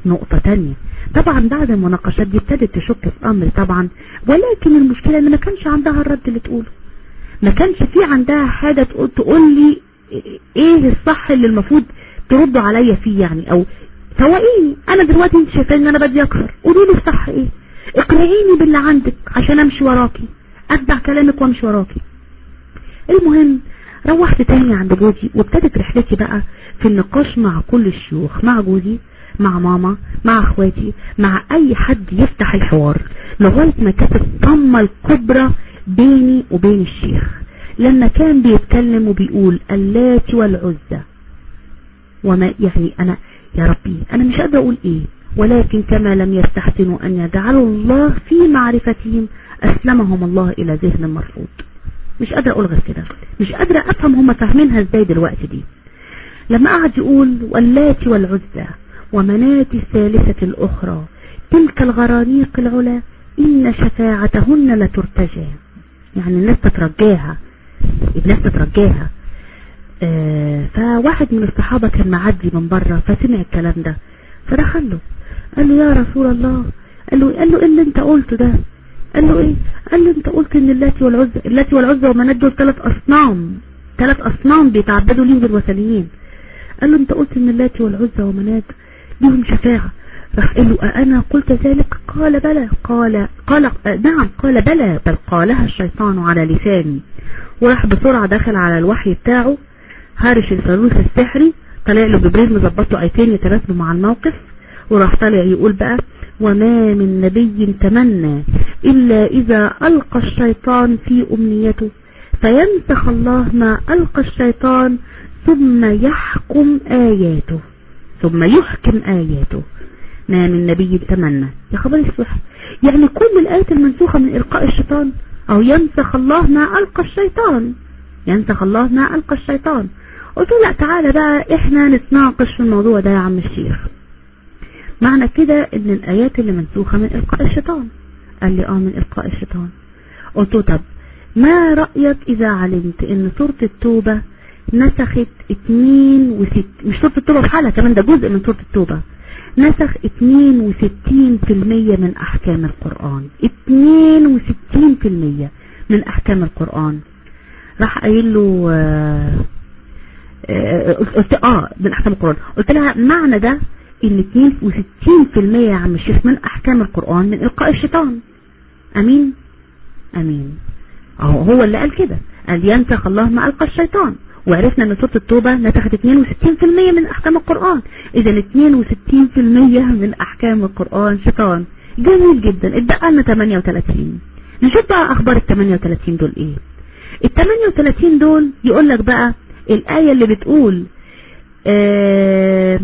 نقطة تانية طبعا بعد المناقشات دي ابتدت تشك في امر طبعا ولكن المشكلة ان ما كانش عندها الرد اللي تقوله ما كانش في عندها حاجة تقول, تقول لي ايه الصح اللي المفروض تردوا عليا فيه يعني او سواقيني انا دلوقتي انت شايفين ان انا بدي اكفر قولوا لي الصح ايه اقنعيني باللي عندك عشان امشي وراكي اتبع كلامك وامشي وراكي المهم روحت تاني عند جوزي وابتدت رحلتي بقى في النقاش مع كل الشيوخ مع جوزي مع ماما مع اخواتي مع اي حد يفتح الحوار لغاية ما كانت الطمة الكبرى بيني وبين الشيخ لما كان بيتكلم وبيقول اللات والعزة وما يعني انا يا ربي انا مش قادر اقول ايه ولكن كما لم يستحسنوا ان يجعلوا الله في معرفتهم اسلمهم الله الى ذهن مرفوض مش قادر اقول غير كده مش قادرة افهم هم فاهمينها ازاي دلوقتي دي لما قعد يقول واللات والعزة ومنات الثالثة الاخرى تلك الغرانيق العلا ان شفاعتهن لترتجى يعني الناس تترجاها الناس تترجاها آه فواحد من الصحابة كان معدي من بره فسمع الكلام ده فدخل له قال له يا رسول الله قال له قال له ايه اللي انت قلته ده قال له ايه قال له انت قلت ان اللاتي والعزى اللاتي والعزى ومنات دول ثلاث اصنام ثلاث اصنام بيتعبدوا ليهم الوثنيين قال له انت قلت ان اللاتي والعزى ومنات ليهم شفاعة راح قال له أنا قلت ذلك قال بلى قال قال نعم قال بلى بل قالها الشيطان على لساني وراح بسرعة داخل على الوحي بتاعه هارش الفانوس السحري طلع له جبريل مظبط له ايتين يتناسبوا مع الموقف وراح طالع يقول بقى وما من نبي تمنى إلا إذا ألقى الشيطان في أمنيته فينسخ الله ما ألقى الشيطان ثم يحكم آياته ثم يحكم آياته ما من نبي تمنى يا خبر الصح يعني كل الآيات المنسوخة من إلقاء الشيطان أو ينسخ الله ما ألقى الشيطان ينسخ الله ما ألقى الشيطان قلت له لا تعالى بقى احنا نتناقش في الموضوع ده يا عم الشيخ معنى كده ان الآيات اللي منسوخة من إلقاء الشيطان قال لي اه من إلقاء الشيطان قلت له طب ما رأيك إذا علمت ان سورة التوبة نسخت 62 مش سورة التوبة بحالها كمان ده جزء من سورة التوبة نسخ 62% من أحكام القرآن 62% من أحكام القرآن راح قايل له آه قلت اه من أحكام القرآن قلت لها معنى ده ان 62% يا عم الشيخ من أحكام القرآن من إلقاء الشيطان أمين أمين اهو هو اللي قال كده قال ينسخ الله ما ألقى الشيطان وعرفنا ان سورة التوبة نسخت 62% من احكام القرآن اذا 62% من احكام القرآن شيطان جميل جدا اتبقى لنا 38 نشوف بقى اخبار ال 38 دول ايه ال 38 دول يقول لك بقى الاية اللي بتقول آه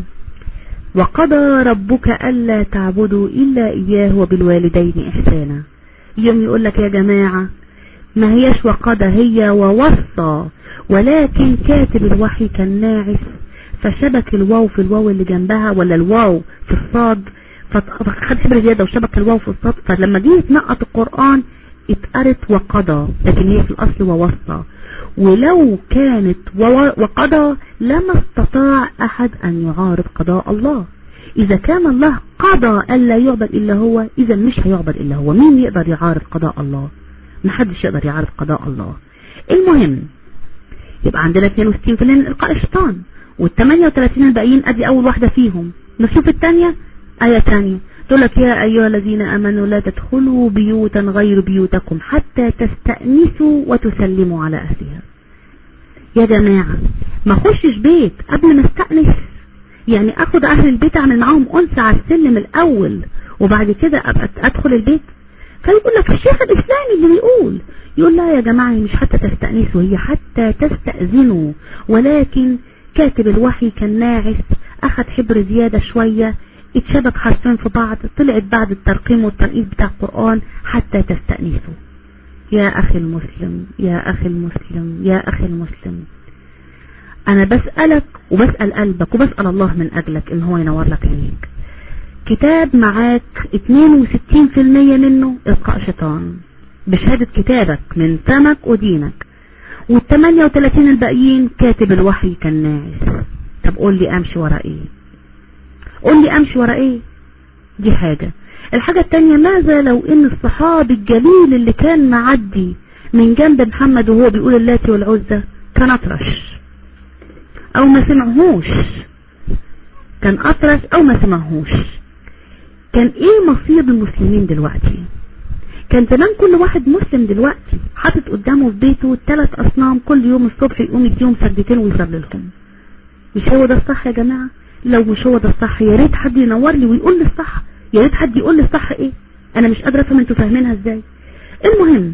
وقضى ربك ألا تعبدوا إلا إياه وبالوالدين إحسانا يوم يقول لك يا جماعة ما هيش وقضى هي ووصى ولكن كاتب الوحي كان ناعس فشبك الواو في الواو اللي جنبها ولا الواو في الصاد فخد حبر زيادة وشبك الواو في الصاد فلما جه يتنقط القرآن اتقرت وقضى لكن هي في الأصل ووصى ولو كانت وقضى لما استطاع أحد أن يعارض قضاء الله إذا كان الله قضى ألا يعبد إلا هو إذا مش هيعبد إلا هو مين يقدر يعارض قضاء الله محدش يقدر يعارض قضاء الله المهم يبقى عندنا 62% من إلقاء الشيطان وال 38 الباقيين أدي أول واحدة فيهم نشوف الثانية آية ثانية تقول لك يا أيها الذين أمنوا لا تدخلوا بيوتا غير بيوتكم حتى تستأنسوا وتسلموا على أهلها يا جماعة ما اخشش بيت قبل ما استأنس يعني اخد اهل البيت اعمل معاهم انس على السلم الاول وبعد كده ابقى ادخل البيت فيقول لك الشيخ الاسلامي اللي بيقول يقول لا يا جماعة مش حتى تستأنسوا هي حتى تستأذنوا ولكن كاتب الوحي كان ناعس اخد حبر زيادة شوية اتشبك حرفين في بعض طلعت بعد الترقيم والتنقيط بتاع القرآن حتى تستأنسوا يا أخي المسلم يا أخي المسلم يا أخي المسلم أنا بسألك وبسأل قلبك وبسأل الله من أجلك إن هو ينور لك عينيك كتاب معاك 62% منه إلقاء شيطان بشهادة كتابك من فمك ودينك وال 38 الباقيين كاتب الوحي كان ناعس طب قول لي أمشي ورا إيه قول لي امشي ورا ايه دي حاجة الحاجة التانية ماذا لو ان الصحابي الجليل اللي كان معدي من جنب محمد وهو بيقول اللاتي والعزة كان اطرش او ما سمعهوش كان اطرش او ما سمعهوش كان ايه مصير المسلمين دلوقتي كان زمان كل واحد مسلم دلوقتي حاطط قدامه في بيته ثلاث اصنام كل يوم الصبح يقوم يديهم سجدتين ويصلي لهم مش هو ده الصح يا جماعة لو مش هو ده الصح يا ريت حد ينور لي ويقول لي الصح يا ريت حد يقول لي الصح ايه انا مش قادره افهم انتوا فاهمينها ازاي المهم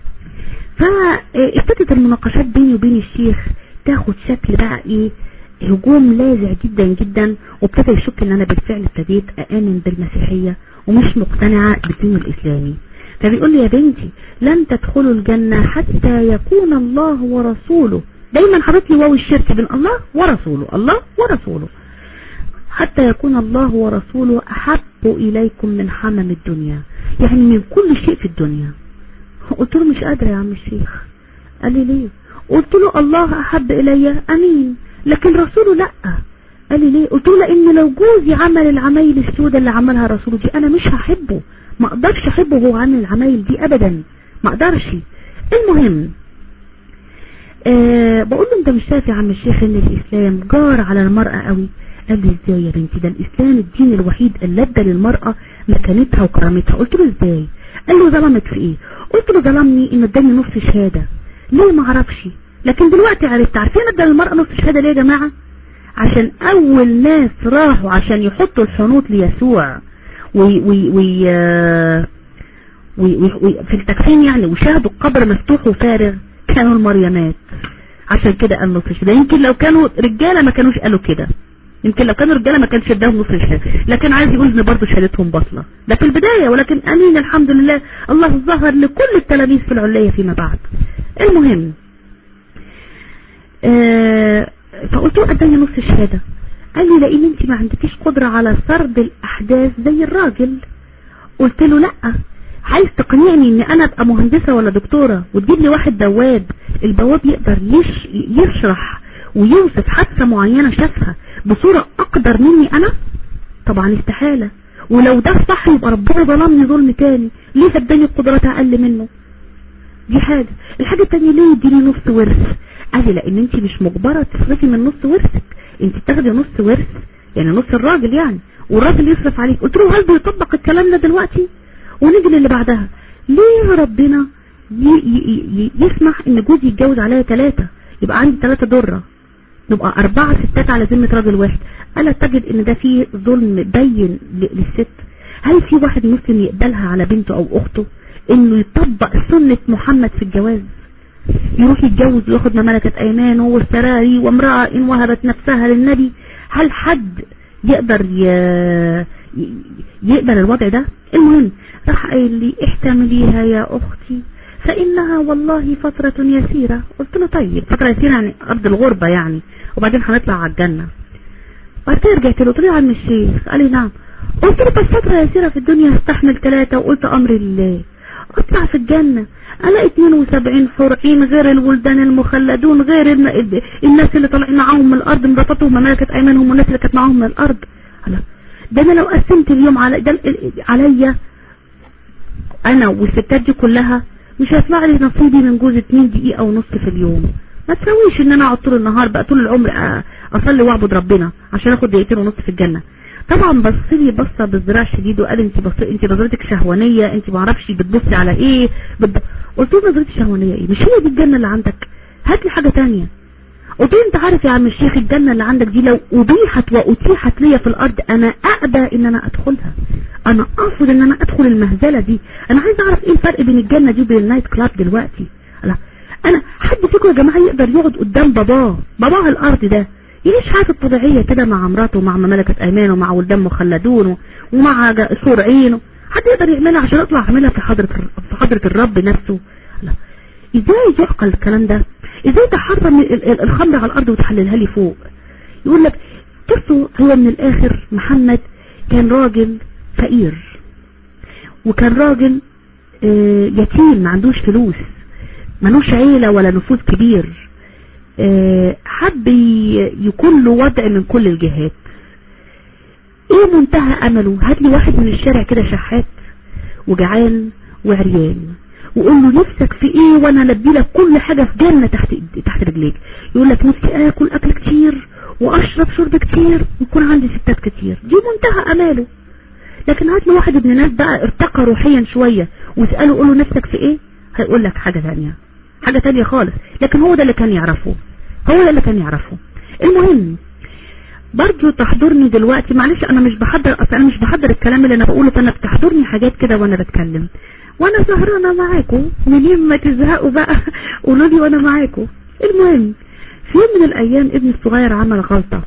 فابتدت المناقشات بيني وبين الشيخ تاخد شكل بقى ايه هجوم لاذع جدا جدا وابتدى يشك ان انا بالفعل ابتديت اامن بالمسيحية ومش مقتنعة بالدين الاسلامي فبيقول لي يا بنتي لن تدخلوا الجنة حتى يكون الله ورسوله دايما حاطط لي واو الشرك بين الله ورسوله الله ورسوله حتى يكون الله ورسوله أحب إليكم من حمم الدنيا يعني من كل شيء في الدنيا قلت له مش قادرة يا عم الشيخ قال لي ليه قلت له الله أحب إلي أمين لكن رسوله لا قال لي ليه قلت له لأن لو جوزي عمل العمايل السوداء اللي عملها رسوله دي أنا مش هحبه ما أقدرش أحبه وهو عامل العمايل دي أبدا ما أقدرش المهم أه بقول له انت مش شايف يا عم الشيخ ان الاسلام جار على المرأة قوي قال لي ازاي يا بنتي ده الاسلام الدين الوحيد اللي ادى للمرأة مكانتها وكرامتها قلت له ازاي قال له ظلمت في ايه قلت له ظلمني انه اداني نص شهادة ليه ما اعرفش لكن دلوقتي عرفت عارفين ادى للمرأة نص شهادة ليه يا جماعة عشان اول ناس راحوا عشان يحطوا الحنوط ليسوع وي وي وي وي وي في التكفين يعني وشاهدوا القبر مفتوح وفارغ كانوا المريمات عشان كده قال نص شهادة يمكن لو كانوا رجالة ما كانوش قالوا كده يمكن لو كانوا رجاله ما كانش اداهم نص الشهاده لكن عايز يقول ان برضه شهادتهم باطله ده في البدايه ولكن امين الحمد لله الله ظهر لكل التلاميذ في العليه فيما بعد المهم آه فقلت له اداني نص الشهاده قال لي لان انت ما عندكيش قدره على سرد الاحداث زي الراجل قلت له لا عايز تقنعني ان انا ابقى مهندسه ولا دكتوره وتجيب لي واحد بواب البواب يقدر يش يشرح ويوصف حادثه معينه شافها بصورة اقدر مني انا طبعا استحالة ولو ده صح يبقى ربنا ظلمني ظلم تاني ليه فداني القدرات اقل منه دي حاجة الحاجة التانية ليه يديني نص ورث قال لي لان انت مش مجبرة تصرفي من نص ورثك انت بتاخدي نص ورث يعني نص الراجل يعني والراجل يصرف عليك قلت له هل بيطبق الكلام ده دلوقتي ونيجي للي بعدها ليه ربنا يسمح ان جوزي يتجوز عليا ثلاثة يبقى عندي ثلاثة درة نبقى أربعة ستات على ذمة راجل واحد ألا تجد إن ده فيه ظلم بين للست هل في واحد مسلم يقبلها على بنته أو أخته إنه يطبق سنة محمد في الجواز يروح يتجوز وياخد ما ملكت أيمانه والسراري وامرأة إن وهبت نفسها للنبي هل حد يقدر ي... يقبل الوضع ده المهم راح قايل لي احتمليها يا أختي فإنها والله فترة يسيرة قلت له طيب فترة يسيرة يعني أرض الغربة يعني وبعدين هنطلع على الجنة بعد كده رجعت له قلت له يا عم الشيخ قال لي نعم قلت له بس فترة يسيرة في الدنيا هستحمل ثلاثة وقلت أمر لله اطلع في الجنة الاقي 72 حورين غير الولدان المخلدون غير الناس اللي طالعين معاهم من الارض مراتاتهم ملكت ايمانهم والناس اللي كانت معاهم من الارض ده انا لو قسمت اليوم على ده عليا انا والستات دي كلها مش هيطلع لي نصيبي من جوز 2 دقيقة ونص في اليوم ما تسويش ان انا اقعد طول النهار بقى طول العمر اصلي واعبد ربنا عشان اخد دقيقتين ونص في الجنة طبعا بص لي بصه بالذراع شديد وقال انت بص انت نظرتك شهوانيه انت ما اعرفش بتبصي على ايه بت... قلت له نظرتي شهوانيه ايه مش هي دي الجنه اللي عندك هات لي حاجه ثانيه قلت له انت عارف يا عم الشيخ الجنه اللي عندك دي لو ابيحت واتيحت ليا في الارض انا اقبى ان انا ادخلها انا ارفض ان انا ادخل المهزله دي انا عايز اعرف ايه الفرق بين الجنه دي وبين النايت كلاب دلوقتي لا انا حد فيكم يا جماعه يقدر يقعد قدام باباه باباه الارض ده يعيش حياته الطبيعية كده مع مراته ومع ملكة ايمانه ومع ولدان مخلدون ومع سور عينه حد يقدر يعملها عشان يطلع يعملها في حضرة في حضرة الرب نفسه لا ازاي يعقل الكلام ده ازاي تحرم الخمر على الارض وتحللها لي فوق يقول لك بصوا هو من الاخر محمد كان راجل فقير وكان راجل يتيم ما عندوش فلوس ملوش عيلة ولا نفوذ كبير حب يكون له وضع من كل الجهات ايه منتهى امله هات لي واحد من الشارع كده شحات وجعان وعريان وقول له نفسك في ايه وانا البي لك كل حاجة في جنة تحت تحت رجليك يقول لك نفسي اكل اكل كتير واشرب شرب كتير ويكون عندي ستات كتير دي منتهى اماله لكن هات له واحد ابن ناس بقى ارتقى روحيا شوية واسأله قول له نفسك في ايه هيقول لك حاجة ثانيه حاجة ثانيه خالص لكن هو ده اللي كان يعرفه هو ده اللي كان يعرفه المهم برضو تحضرني دلوقتي معلش انا مش بحضر اصلا انا مش بحضر الكلام اللي انا بقوله فانا بتحضرني حاجات كده وانا بتكلم وانا سهرانه معاكم منين ما تزهقوا بقى قولوا لي وانا معاكم المهم في يوم من الايام ابني الصغير عمل غلطه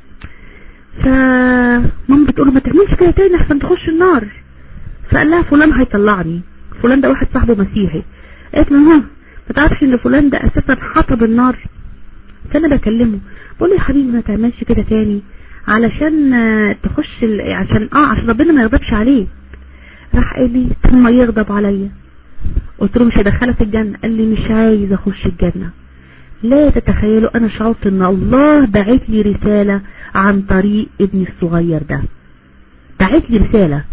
فماما بتقول له ما تعملش كده تاني احسن تخش النار فقال لها فلان هيطلعني فلان ده واحد صاحبه مسيحي قالت له ها ما تعرفش ان فلان ده اساسا حطب النار فانا بكلمه بقول له يا حبيبي ما تعملش كده تاني علشان تخش ال... عشان اه عشان ربنا ما يغضبش عليه راح قال لي ثم يغضب عليا قلت له مش هدخلك الجنة قال لي مش عايز اخش الجنة لا تتخيلوا انا شعرت ان الله بعت لي رسالة عن طريق ابني الصغير ده بعت لي رسالة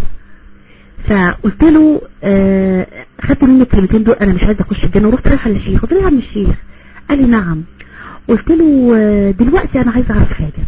فقلت له آه خدت مني الكلمتين دول انا مش عايز اخش الجنة ورحت رايحه للشيخ قلت له يا عم الشيخ قال لي نعم قلت له آه دلوقتي انا عايز اعرف حاجة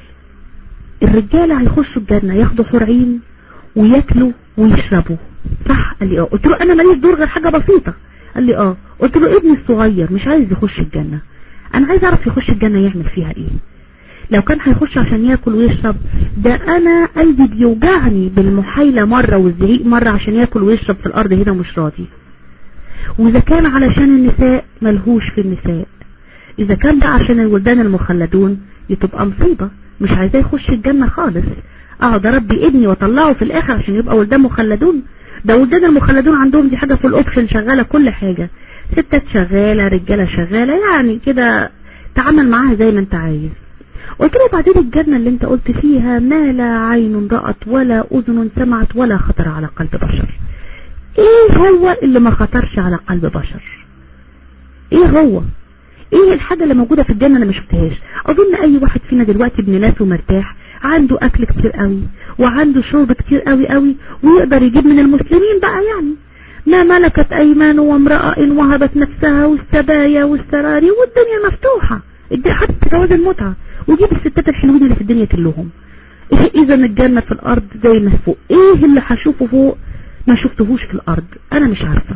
الرجالة هيخشوا الجنة ياخدوا حرعين وياكلوا ويشربوا صح قال لي اه قلت له انا ماليش دور غير حاجة بسيطة قال لي اه قلت له ابني الصغير مش عايز يخش الجنة انا عايز اعرف يخش الجنة يعمل فيها ايه لو كان هيخش عشان ياكل ويشرب ده انا قلبي بيوجعني بالمحايلة مرة والزعيق مرة عشان ياكل ويشرب في الارض هنا مش راضي واذا كان علشان النساء ملهوش في النساء اذا كان بقى عشان الولدان المخلدون تبقى مصيبة مش عايزاه يخش الجنة خالص اقعد اربي ابني واطلعه في الاخر عشان يبقى ولدان مخلدون ده ولدان المخلدون عندهم دي حاجة في الاوبشن شغالة كل حاجة ستات شغالة رجالة شغالة يعني كده تعامل معاها زي ما انت عايز قلت له بعدين الجنة اللي انت قلت فيها ما لا عين رأت ولا اذن سمعت ولا خطر على قلب بشر ايه هو اللي ما خطرش على قلب بشر ايه هو ايه الحاجة اللي موجودة في الجنة انا ما شفتهاش اظن اي واحد فينا دلوقتي ابن ناس ومرتاح عنده اكل كتير قوي وعنده شرب كتير قوي قوي ويقدر يجيب من المسلمين بقى يعني ما ملكت ايمان وامرأة ان وهبت نفسها والسبايا والسراري والدنيا مفتوحة حتى جواز المتعة وجيب الستات الحلوين اللي في الدنيا كلهم إيه اذا الجنة في الارض زي ما فوق ايه اللي هشوفه فوق ما شفتهوش في الارض انا مش عارفة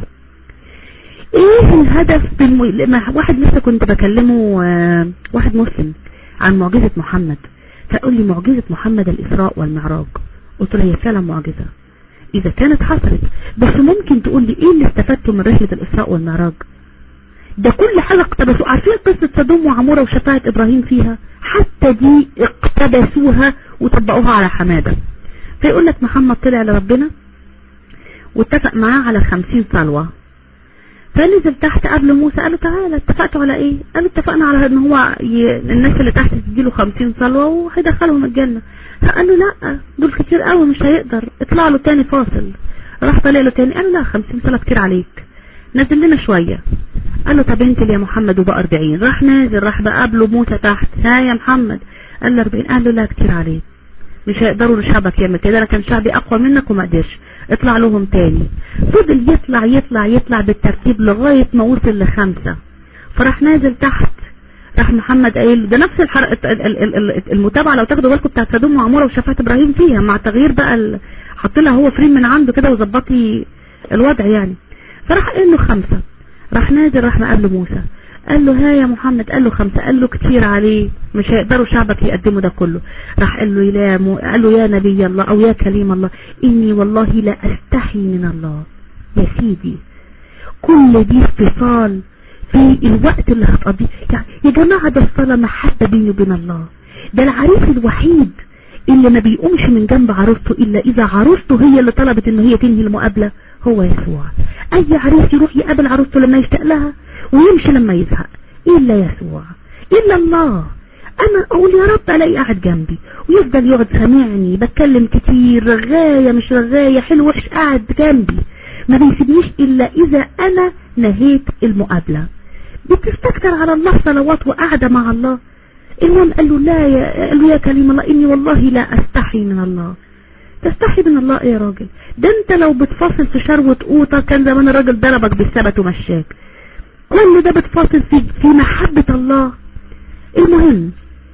ايه الهدف بالم... لما واحد لسه كنت بكلمه آه واحد مسلم عن معجزة محمد فقال لي معجزة محمد الاسراء والمعراج قلت له هي فعلا معجزة اذا كانت حصلت بس ممكن تقول لي ايه اللي استفدته من رحلة الاسراء والمعراج ده كل حاجة اقتبسوا عارفين قصة سدوم وعمورة وشفاعة ابراهيم فيها حتى دي اقتبسوها وطبقوها على حمادة فيقول لك محمد طلع لربنا واتفق معاه على خمسين صلوة فنزل تحت قبل موسى قال له تعالى اتفقتوا على ايه قالوا اتفقنا على ان هو ي... الناس اللي تحت تديله خمسين صلوة وهيدخلهم الجنة فقال له لا دول كتير قوي مش هيقدر اطلع له تاني فاصل راح طلع له تاني قال له لا خمسين صلاة كتير عليك نزل لنا شوية قال له طب انت يا محمد وبقى 40 راح نازل راح بقى قبله موسى تحت ها يا محمد قال له 40 قال له لا كتير عليك مش هيقدروا لشعبك يعمل كده انا كان شعبي اقوى منك وما قدرش اطلع لهم تاني فضل يطلع يطلع يطلع بالترتيب لغاية ما وصل لخمسة فراح نازل تحت راح محمد قايل ده نفس الحرق المتابعة لو تاخدوا بالكم بتاعت سدوم وعمورة وشفاعة ابراهيم فيها مع تغيير بقى ال... حط لها هو فريم من عنده كده وظبط لي الوضع يعني فراح قايل له خمسة راح نازل راح مقابله موسى قال له ها يا محمد قال له خمسة قال له كتير عليه مش هيقدروا شعبك يقدموا ده كله راح قال له يا مو... قال له يا نبي الله او يا كليم الله اني والله لا استحي من الله يا سيدي كل دي اتصال في الوقت اللي هتقضيه يعني يا جماعة ده الصلاة محبة بيني وبين الله ده العريس الوحيد اللي ما بيقومش من جنب عروسته الا اذا عروسته هي اللي طلبت ان هي تنهي المقابلة هو يسوع اي عريس يروح يقابل عروسته لما يشتاق لها ويمشي لما يزهق الا يسوع الا الله انا اقول يا رب الاقي قاعد جنبي ويفضل يقعد سامعني بتكلم كتير رغاية مش رغاية حلو وحش قاعد جنبي ما بيسيبنيش الا اذا انا نهيت المقابلة بتستكتر على الله صلوات وقاعدة مع الله المهم قال له لا يا قال له يا كريم الله اني والله لا استحي من الله تستحي من الله ايه يا راجل ده انت لو بتفاصل في شروة قوطة كان زمان الراجل ضربك بالثبت ومشاك كل ده بتفاصل في, في محبة الله المهم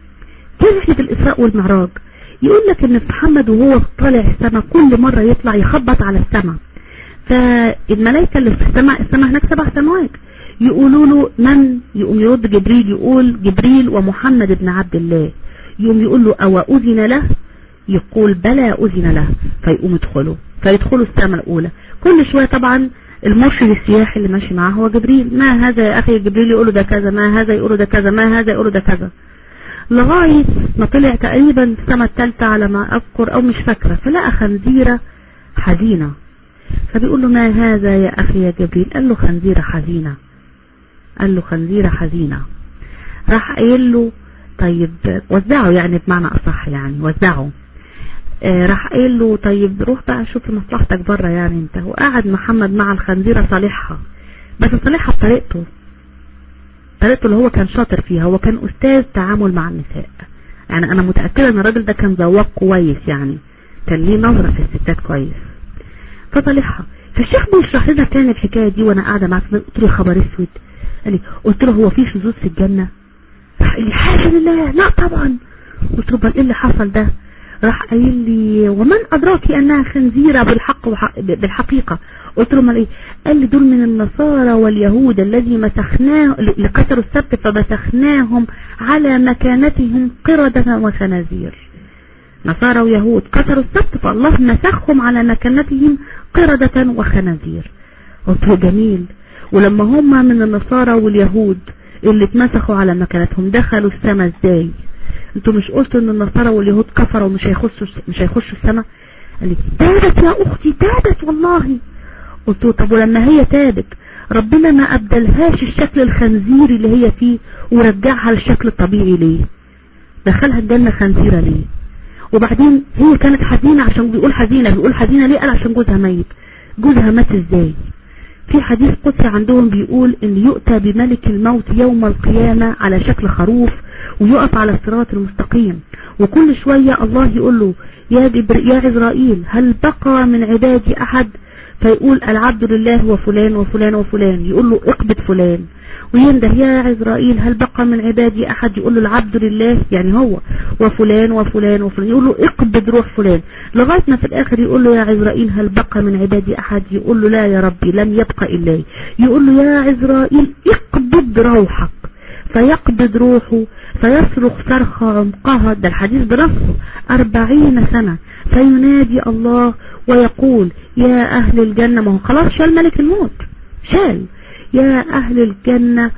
رحلة الإسراء والمعراج يقول لك ان محمد وهو طالع السماء كل مرة يطلع يخبط على السماء فالملائكة اللي في السماء السماء هناك سبع سماوات يقولوا له من يقوم يرد جبريل يقول جبريل ومحمد بن عبد الله يقوم يقول له او اذن له يقول بلى اذن له فيقوم يدخلوا فيدخلوا السماء الاولى كل شوية طبعا المرشد السياحي اللي ماشي معاه هو جبريل ما هذا يا اخي جبريل يقول له ده كذا ما هذا يقول له ده كذا ما هذا يقول له ده كذا لغاية ما طلع تقريبا السنة الثالثة على ما أذكر أو مش فاكرة فلقى خنزيرة حزينة فبيقول له ما هذا يا أخي يا جبريل قال له خنزيرة حزينة قال له خنزيرة حزينة راح قايل له طيب وزعه يعني بمعنى أصح يعني وزعه آه راح قايل له طيب روح بقى شوف مصلحتك بره يعني انت وقعد محمد مع الخنزيرة صالحها بس صالحها بطريقته طريقته اللي هو كان شاطر فيها هو كان أستاذ تعامل مع النساء يعني أنا متأكدة أن الراجل ده كان ذواق كويس يعني كان ليه نظرة في الستات كويس فطلعها فالشيخ بيشرح لنا تاني الحكاية دي وأنا قاعدة معاه قلت له خبر اسود قال لي قلت له هو في شذوذ في الجنة راح قال لي حاشا لله لا طبعا قلت له بل ايه اللي حصل ده راح قايل لي ومن أدراك أنها خنزيرة بالحق بالحقيقة قلت له ايه قال لي دول من النصارى واليهود الذي مسخناه لكسروا السبت فمسخناهم على مكانتهم قردة وخنازير نصارى ويهود كسروا السبت فالله مسخهم على مكانتهم قردة وخنازير قلت له جميل ولما هم من النصارى واليهود اللي اتمسخوا على مكانتهم دخلوا السماء ازاي انتوا مش قلتوا ان النصارى واليهود كفروا ومش هيخشوا مش هيخشوا السماء قال لي تابت يا اختي تابت والله قلت له طب ولما هي تابت ربنا ما ابدلهاش الشكل الخنزيري اللي هي فيه ورجعها للشكل الطبيعي ليه دخلها الجنة خنزيرة ليه وبعدين هي كانت حزينة عشان بيقول حزينة بيقول حزينة ليه قال عشان جوزها ميت جوزها مات ازاي في حديث قدسي عندهم بيقول ان يؤتى بملك الموت يوم القيامة على شكل خروف ويقف على الصراط المستقيم وكل شوية الله يقول له يا, يا عزرائيل هل بقى من عبادي احد فيقول العبد لله وفلان وفلان وفلان يقول له اقبض فلان وينده يا عزرائيل هل بقى من عبادي احد يقول له العبد لله يعني هو وفلان وفلان وفلان يقول له اقبض روح فلان لغاية ما في الاخر يقول له يا عزرائيل هل بقى من عبادي احد يقول له لا يا ربي لم يبقى الا يقول له يا عزرائيل اقبض روحك فيقبض روحه فيصرخ صرخة عمقها ده الحديث بنصه أربعين سنة فينادي الله ويقول يا أهل الجنة ما هو خلاص شال ملك الموت شال يا أهل الجنة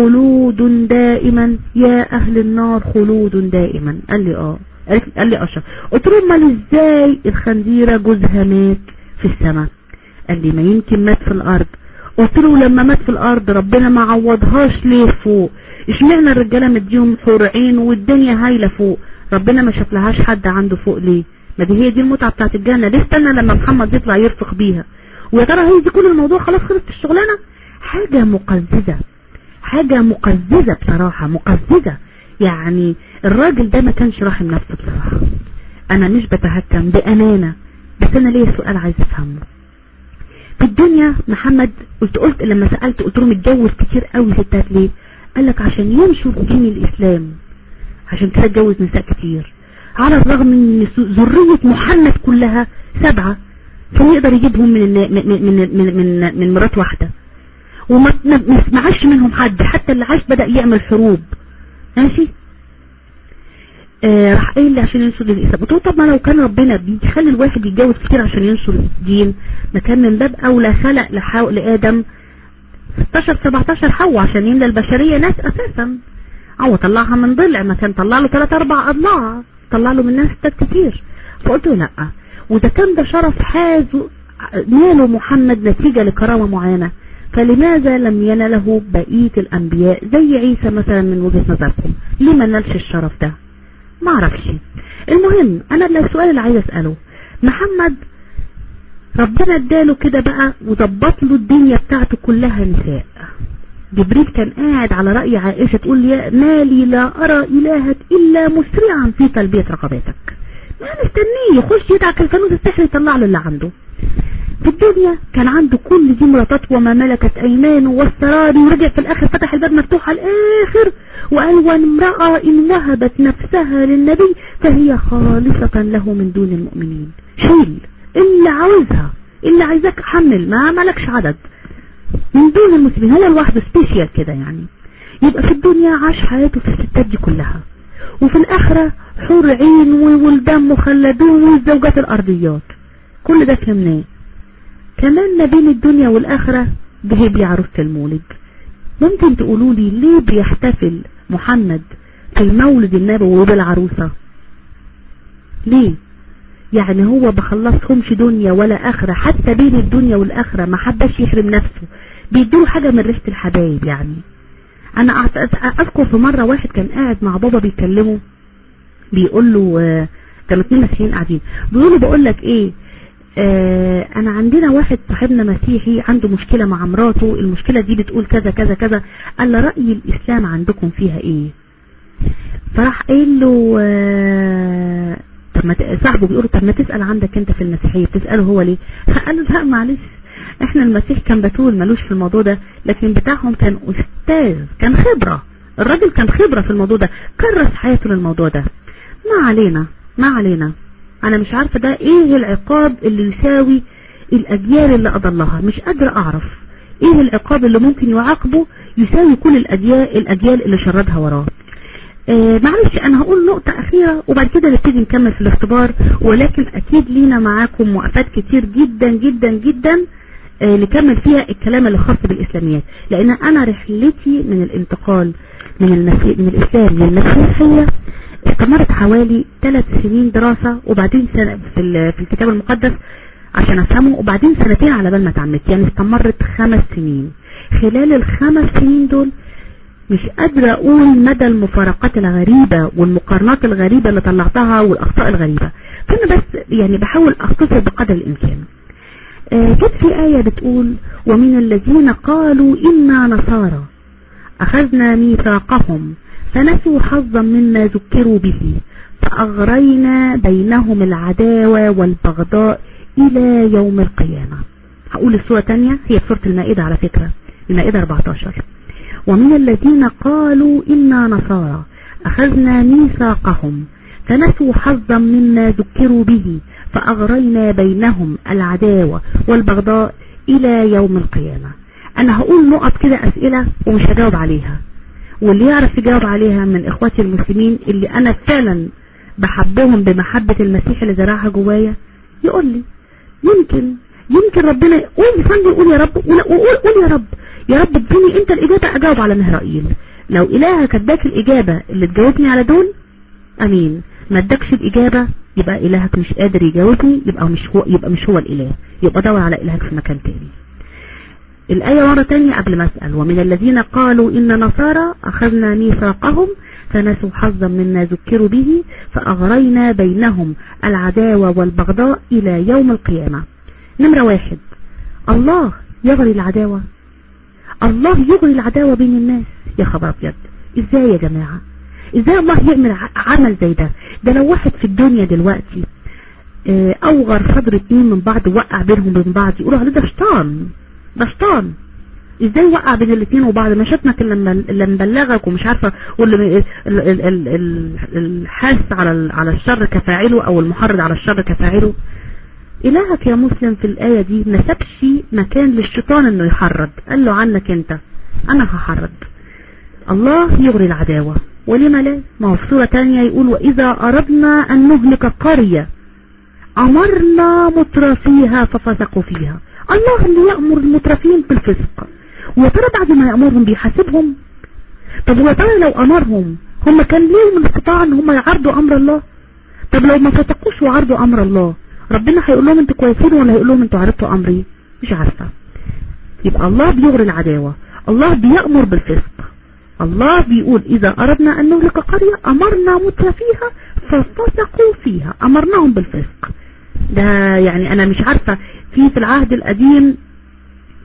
خلود دائما يا أهل النار خلود دائما قال لي اه قال لي اشرف قلت له امال ازاي الخنزيرة جوزها مات في السماء قال لي ما يمكن مات في الارض قلت له لما مات في الارض ربنا ما عوضهاش ليه فوق اشمعنى الرجالة مديهم حور عين والدنيا هايلة فوق ربنا ما شافلهاش حد عنده فوق ليه ما دي هي دي المتعة بتاعت الجنة ليه استنى لما محمد يطلع يرفق بيها ويا ترى هي دي كل الموضوع خلاص خلصت الشغلانة حاجة مقززة حاجة مقززة بصراحة مقززة يعني الراجل ده ما كانش راحم نفسه بصراحة انا مش بتهكم بامانة بس انا ليه سؤال عايز افهمه في الدنيا محمد قلت قلت لما سألت قلت له متجوز كتير قوي ستات ليه قال لك عشان ينشر دين الاسلام عشان كده اتجوز نساء كتير على الرغم ان ذرية محمد كلها سبعة كان يقدر يجيبهم من من من من من, من مرات واحدة وما معاش منهم حد حتى اللي عاش بدأ يعمل حروب ماشي آه راح قايل لي عشان ينشر الاسلام قلت له طب ما لو كان ربنا بيخلي الواحد يتجوز كتير عشان ينشر الدين ما كان من باب اولى خلق لحاو لادم 16 17 حواء عشان يملى البشرية ناس اساسا او طلعها من ضلع ما كان طلع له 3 4 اضلاع طلع له من ناس ستات كتير فقلت له لا وده كان ده شرف حاز ناله محمد نتيجة لكرامة معينة فلماذا لم ينله بقية الانبياء زي عيسى مثلا من وجهة نظركم ليه ما نالش الشرف ده ما اعرفش المهم انا السؤال اللي عايز اسأله محمد ربنا اداله كده بقى وظبط له الدنيا بتاعته كلها نساء جبريل كان قاعد على رأي عائشة تقول لي ما لي لا أرى إلهك إلا مسرعا في تلبية رقباتك ما مستنيه يخش يدعك الفانوس السحر يطلع له اللي عنده في الدنيا كان عنده كل دي مراتات وما ملكت ايمانه والسراري ورجع في الاخر فتح الباب مفتوح على الاخر وقال وامرأة ان وهبت نفسها للنبي فهي خالصة له من دون المؤمنين شيل اللي عاوزها اللي عايزاك حمل ما ملكش عدد من دون المسلمين هو لوحده سبيشيال كده يعني يبقى في الدنيا عاش حياته في الستات دي كلها وفي الآخرة حور عين وولدان مخلدون والزوجات الأرضيات كل ده فهمناه كمان ما بين الدنيا والآخرة جهب لي عروسة المولد ممكن تقولوا لي ليه بيحتفل محمد في المولد النبوي وبالعروسة ليه يعني هو بخلصهمش دنيا ولا آخرة حتى بين الدنيا والآخرة ما حبش يحرم نفسه بيدوله حاجة من ريحة الحبايب يعني انا اذكر في مرة واحد كان قاعد مع بابا بيكلمه بيقول له آه كانوا اتنين مسيحيين قاعدين بيقول له بقول لك ايه آه انا عندنا واحد صاحبنا مسيحي عنده مشكلة مع مراته المشكلة دي بتقول كذا كذا كذا قال له رأي الاسلام عندكم فيها ايه فراح قايل له آه طب ما صاحبه بيقول طب ما تسأل عندك انت في المسيحية بتسأله هو ليه قال له لا معلش احنا المسيح كان بتول ملوش في الموضوع ده لكن بتاعهم كان استاذ كان خبرة الراجل كان خبرة في الموضوع ده كرس حياته للموضوع ده ما علينا ما علينا انا مش عارفة ده ايه العقاب اللي يساوي الاجيال اللي اضلها مش قادرة اعرف ايه العقاب اللي ممكن يعاقبه يساوي كل الاجيال الاجيال اللي شردها وراه آه معلش انا هقول نقطة اخيرة وبعد كده نبتدي نكمل في الاختبار ولكن اكيد لينا معاكم وقفات كتير جدا جدا جدا آه نكمل فيها الكلام اللي خاص بالإسلاميات لأن أنا رحلتي من الانتقال من, المسي... من الإسلام للمسيحية استمرت حوالي ثلاث سنين دراسة وبعدين سنة في, ال... في الكتاب المقدس عشان أفهمه وبعدين سنتين على بال ما اتعمدت يعني استمرت خمس سنين خلال الخمس سنين دول مش قادرة أقول مدى المفارقات الغريبة والمقارنات الغريبة اللي طلعتها والأخطاء الغريبة فأنا بس يعني بحاول أختصر بقدر الإمكان جت في آية بتقول ومن الذين قالوا إنا نصارى أخذنا ميثاقهم فنسوا حظا مما ذكروا به فأغرينا بينهم العداوة والبغضاء إلى يوم القيامة هقول السورة تانية هي سورة المائدة على فكرة المائدة 14 ومن الذين قالوا إنا نصارى أخذنا ميثاقهم فنسوا حظا مما ذكروا به فأغرينا بينهم العداوة والبغضاء إلى يوم القيامة أنا هقول نقط كده أسئلة ومش هجاوب عليها واللي يعرف يجاوب عليها من إخواتي المسلمين اللي أنا فعلا بحبهم بمحبة المسيح اللي زرعها جوايا يقول لي يمكن يمكن ربنا قول صلي قول يا رب وقول قول يا رب يا رب اديني انت الإجابة أجاوب على مهرائيل لو إلهك اداك الإجابة اللي تجاوبني على دول أمين ما ادكش الإجابة يبقى إلهك مش قادر يجاوبني يبقى مش هو يبقى مش هو الإله يبقى دور على إلهك في مكان تاني الآية مرة تانية قبل ما أسأل ومن الذين قالوا إن نصارى أخذنا ميثاقهم فنسوا حظا مما ذكروا به فأغرينا بينهم العداوة والبغضاء إلى يوم القيامة نمرة واحد الله يغري العداوة الله يغري العداوة بين الناس يا خبر أبيض إزاي يا جماعة ازاي الله يعمل عمل زي ده ده لو واحد في الدنيا دلوقتي اه اوغر صدر اتنين من بعض وقع بينهم وبين بعض يقولوا عليه ده شيطان ده شيطان ازاي وقع بين الاثنين وبعض ما شفنا لما اللي مبلغك ومش عارفه واللي الحاس على على الشر كفاعله او المحرض على الشر كفاعله الهك يا مسلم في الايه دي ما سابش مكان للشيطان انه يحرض قال له عنك انت انا هحرض الله يغري العداوه ولما لا ما هو في سورة تانية يقول وإذا أردنا أن نهلك قرية أمرنا مترفيها ففسقوا فيها الله اللي يأمر المترفين بالفسق وترى بعد ما يأمرهم بيحاسبهم طب وترى لو أمرهم هم كان ليهم الاستطاعة ان هم يعرضوا أمر الله طب لو ما فتقوش وعرضوا أمر الله ربنا هيقول لهم انتوا كويسين ولا هيقول لهم انتوا عرضتوا أمري مش عارفة يبقى الله بيغري العداوة الله بيأمر بالفسق الله بيقول إذا أردنا أن نهلك قرية أمرنا مترفيها ففسقوا فيها أمرناهم بالفسق ده يعني أنا مش عارفة في في العهد القديم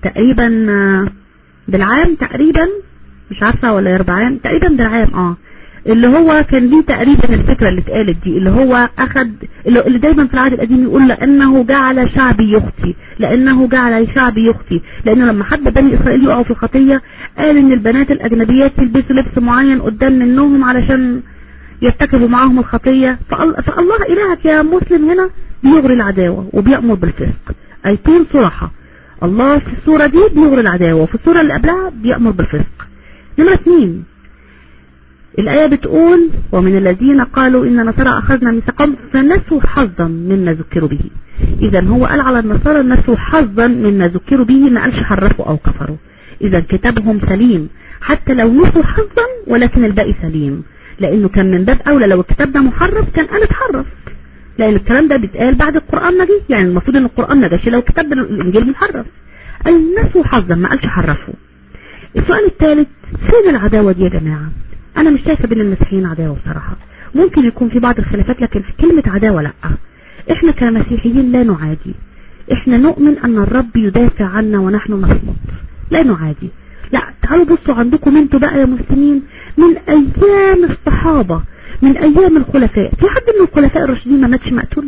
تقريبا بالعام تقريبا مش عارفة ولا يربعان تقريبا بالعام اه اللي هو كان ليه تقريبا الفكرة اللي اتقالت دي اللي هو اخد اللي دايما في العهد القديم يقول لانه جعل شعبي يخطي لانه جعل شعبي يخطي لانه لما حب بني اسرائيل يقعوا في الخطية قال ان البنات الاجنبيات يلبسوا لبس معين قدام منهم علشان يرتكبوا معاهم الخطية فالله الهك يا مسلم هنا بيغري العداوة وبيأمر بالفسق ايتين صراحة الله في الصورة دي بيغري العداوة وفي الصورة اللي قبلها بيأمر بالفسق نمرة اثنين الآية بتقول ومن الذين قالوا إن نصارى أخذنا ميثاقهم فنسوا حظا مما ذكروا به إذا هو قال على النصارى نسوا حظا مما ذكروا به ما قالش حرفوا أو كفروا إذا كتابهم سليم حتى لو نسوا حظا ولكن الباقي سليم لأنه كان من باب أولى لو الكتاب ده محرف كان قال اتحرف لأن الكلام ده بيتقال بعد القرآن ما جه يعني المفروض إن القرآن ما جاش لو كتاب الإنجيل محرف قال نسوا حظا ما قالش حرفوا السؤال الثالث فين العداوة دي يا جماعة انا مش شايفة بين المسيحيين عداوة بصراحة ممكن يكون في بعض الخلافات لكن في كلمة عداوة لا احنا كمسيحيين لا نعادي احنا نؤمن ان الرب يدافع عنا ونحن نصمت لا نعادي لا تعالوا بصوا عندكم انتوا بقى يا مسلمين من ايام الصحابة من ايام الخلفاء في حد من الخلفاء الراشدين ما ماتش مقتول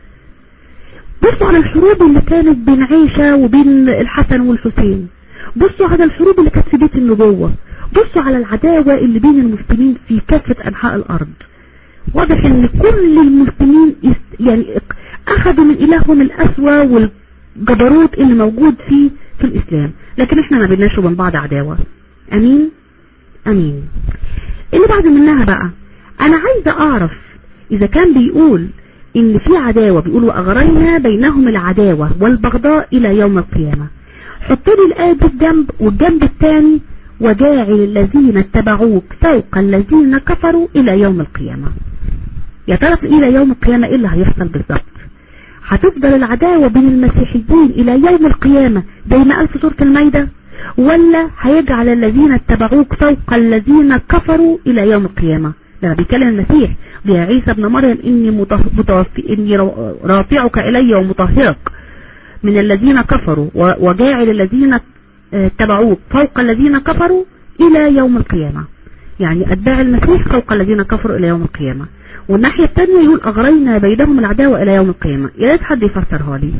بصوا على الحروب اللي كانت بين عيشة وبين الحسن والحسين بصوا على الحروب اللي كانت في بيت النبوة بصوا على العداوة اللي بين المسلمين في كافة أنحاء الأرض واضح ان كل المسلمين يعني اخذوا من الههم الاسوى والجبروت اللي موجود فيه في الاسلام لكن احنا ما بيناش وبين بعض عداوة امين امين اللي بعد منها بقى انا عايزة اعرف اذا كان بيقول ان في عداوة بيقول واغرينا بينهم العداوة والبغضاء الى يوم القيامة حط لي الآية دي الجنب والجنب الثاني وجاعل الذين اتبعوك فوق الذين كفروا إلى يوم القيامة يا ترى إلى يوم القيامة إيه اللي هيحصل بالظبط هتفضل العداوة بين المسيحيين إلى يوم القيامة زي ما قال في سورة المايدة ولا هيجعل الذين اتبعوك فوق الذين كفروا إلى يوم القيامة لما بيكلم المسيح يا عيسى ابن مريم إني, متوفي إني رافعك إلي ومطهرك من الذين كفروا وجاعل الذين اتبعوك فوق الذين كفروا إلى يوم القيامة يعني أتباع المسيح فوق الذين كفروا إلى يوم القيامة والناحية الثانية يقول أغرينا بينهم العداوة إلى يوم القيامة يا ريت حد يفسرها لي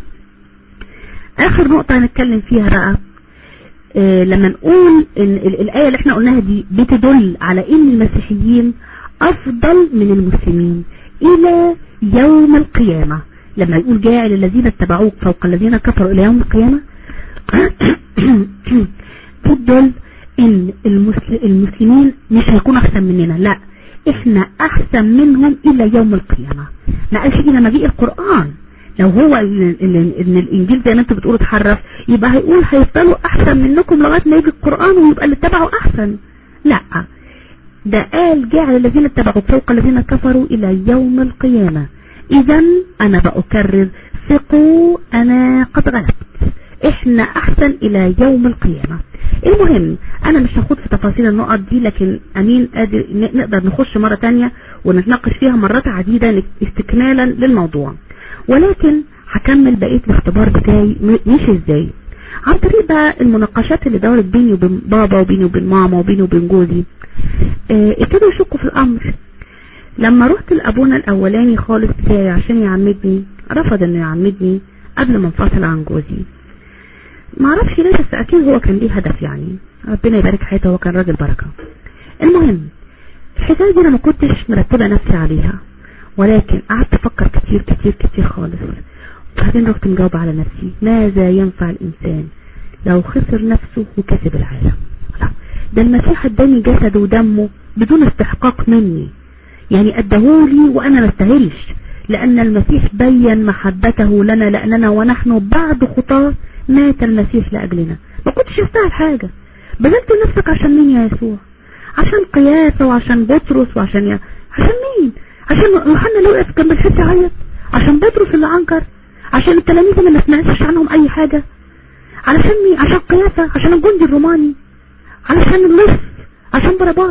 آخر نقطة هنتكلم فيها بقى إيه لما نقول إن الآية اللي احنا قلناها دي بتدل على إن المسيحيين أفضل من المسلمين إلى يوم القيامة لما يقول جاعل الذين اتبعوك فوق الذين كفروا إلى يوم القيامة تدل ان المسلمين مش هيكونوا احسن مننا لا احنا احسن منهم الى يوم القيامة ما قالش الى مجيء القرآن لو هو ان, إن الانجيل زي ما انتوا بتقولوا اتحرف يبقى هيقول هيفضلوا احسن منكم لغاية ما يجي القرآن ويبقى اللي اتبعوا احسن لا ده قال جعل الذين اتبعوا فوق الذين كفروا الى يوم القيامة اذا انا بأكرر ثقوا انا قد غلبت احنا احسن الى يوم القيامة المهم انا مش هاخد في تفاصيل النقط دي لكن امين قادر نقدر نخش مرة تانية ونتناقش فيها مرات عديدة استكمالا للموضوع ولكن هكمل بقية الاختبار بتاعي مش ازاي عن طريق بقى المناقشات اللي دارت بيني وبين بابا وبيني وبين ماما وبيني وبين جوزي اه ابتدوا يشكوا في الامر لما رحت لابونا الاولاني خالص بتاعي عشان يعمدني رفض انه يعمدني قبل ما انفصل عن جوزي ما اعرفش ليه بس اكيد هو كان ليه هدف يعني ربنا يبارك حياته هو كان راجل بركة المهم الحكاية دي انا ما كنتش مرتبة نفسي عليها ولكن قعدت افكر كتير كتير كتير خالص وبعدين رحت مجاوبة على نفسي ماذا ينفع الانسان لو خسر نفسه وكسب العالم لا ده المسيح اداني جسده ودمه بدون استحقاق مني يعني ادهولي وانا ما استاهلش لان المسيح بين محبته لنا لاننا ونحن بعد خطاه مات المسيح لأجلنا ما كنتش استاهل حاجة بذلت نفسك عشان مين يا يسوع عشان قياسة وعشان بطرس وعشان يا عشان مين عشان يوحنا اللي وقف جنب الحته عيط عشان بطرس اللي عنكر عشان التلاميذ اللي ما سمعتش عنهم اي حاجة علشان مين عشان قياسة عشان الجندي الروماني علشان اللص عشان باراباس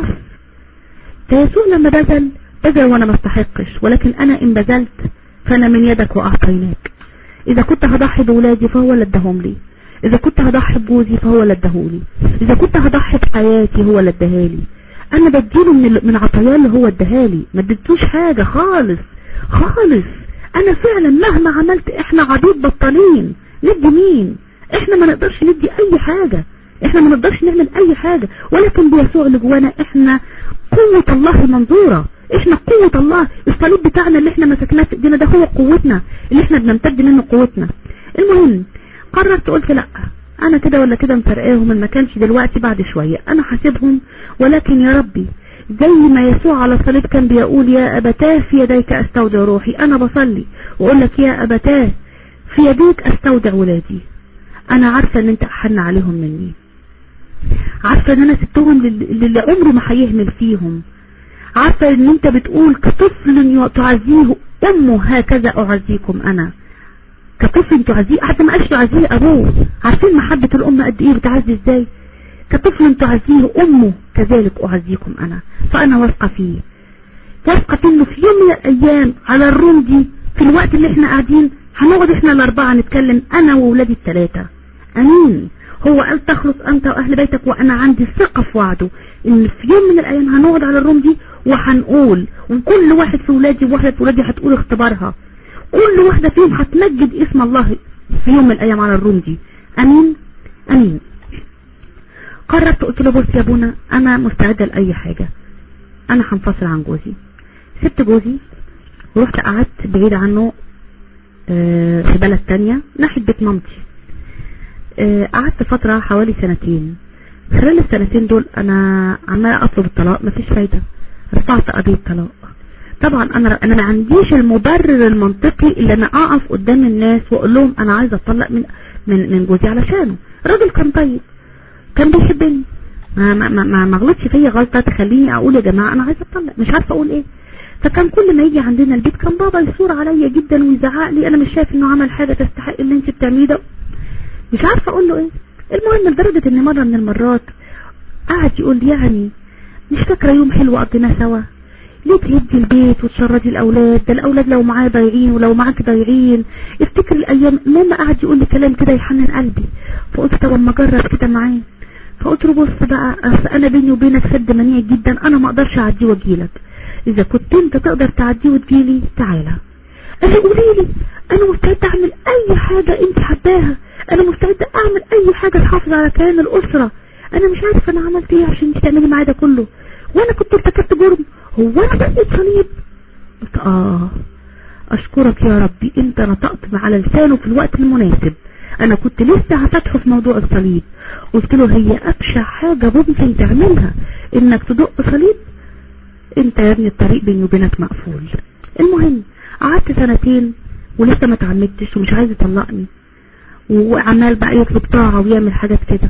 فيسوع لما بذل بذل وانا ما استحقش ولكن انا ان بذلت فانا من يدك واعطيناك اذا كنت هضحي بولادي فهو اللي اداهم لي اذا كنت هضحي بجوزي فهو اللي اداهولي اذا كنت هضحي بحياتي هو اللي اداهالي انا بديله من من عطاياه اللي هو اداهالي ما اديتوش حاجة خالص خالص انا فعلا مهما عملت احنا عبيد بطالين ندي مين احنا ما نقدرش ندي اي حاجة احنا ما نقدرش نعمل اي حاجة ولكن بيسوع اللي جوانا احنا قوة الله المنظورة احنا قوة الله الصليب بتاعنا اللي احنا مسكناه في ايدينا ده هو قوتنا اللي احنا بنمتد منه قوتنا المهم قررت قلت لا انا كده ولا كده مفرقاهم ان ما كانش دلوقتي بعد شوية انا حاسبهم ولكن يا ربي زي ما يسوع على الصليب كان بيقول يا ابتاه في يديك استودع روحي انا بصلي واقول لك يا ابتاه في يديك استودع ولادي انا عارفة ان انت احن عليهم مني عارفة ان انا سبتهم للي عمره ما هيهمل فيهم عارفة ان انت بتقول كطفل تعزيه امه هكذا اعزيكم انا كطفل تعزيه حتى ما قالش تعزيه ابوه عارفين محبة الام قد ايه بتعزي ازاي كطفل تعزيه امه كذلك اعزيكم انا فانا واثقة فيه واثقة فيه انه في يوم من الايام على الروم دي في الوقت اللي احنا قاعدين هنقعد احنا الاربعة نتكلم انا وولادي الثلاثة امين هو قال تخلص انت واهل بيتك وانا عندي ثقة في وعده ان في يوم من الايام هنقعد على الروم دي وهنقول وكل واحد في ولادي وواحدة في ولادي هتقول اختبارها كل واحدة فيهم هتمجد اسم الله في يوم من الايام على الروم دي امين امين قررت قلت له بص يا ابونا انا مستعدة لاي حاجة انا هنفصل عن جوزي سبت جوزي ورحت قعدت بعيد عنه في بلد تانية ناحية بيت مامتي قعدت فترة حوالي سنتين خلال السنتين دول انا عمالة اطلب الطلاق مفيش فايدة رفعت قضية طلاق طبعا انا انا ما عنديش المبرر المنطقي اللي انا اقف قدام الناس واقول لهم انا عايزه اتطلق من من من جوزي علشانه راجل كان طيب كان بيحبني ما ما ما, ما غلطش فيا غلطه تخليني اقول يا جماعه انا عايزه اتطلق مش عارفه اقول ايه فكان كل ما يجي عندنا البيت كان بابا يثور عليا جدا ويزعق لي انا مش شايف انه عمل حاجه تستحق اللي انت بتعمليه ده مش عارفه اقول له ايه المهم لدرجه ان مره من المرات قعد يقول لي يعني مش فاكره يوم حلو قضيناه سوا ليه تهدي البيت وتشردي الاولاد ده الاولاد لو معاه ضايعين ولو معاك ضايعين افتكر الايام المهم قعد يقول لي كلام كده يحنن قلبي فقلت طب اما اجرب كده معاه فقلت له بص بقى انا بيني وبينك سد منيع جدا انا ما اقدرش اعديه واجيلك اذا كنت انت تقدر تعديه وتجيلي تعالى قال لي قولي لي انا مستعد اعمل اي حاجة انت حباها انا مستعد اعمل اي حاجة تحافظ على كيان الاسرة انا مش عارف انا عملت ايه عشان انت تعملي معايا ده كله وانا كنت ارتكبت جرم هو انا بقيت صليب قلت اه اشكرك يا ربي انت نطقت على لسانه في الوقت المناسب انا كنت لسه هفتحه في موضوع الصليب قلت له هي ابشع حاجة ممكن تعملها انك تدق صليب انت يا ابني الطريق بيني وبينك مقفول المهم قعدت سنتين ولسه ما اتعمدتش ومش عايز يطلقني وعمال بقى يطلب طاعة ويعمل حاجات كده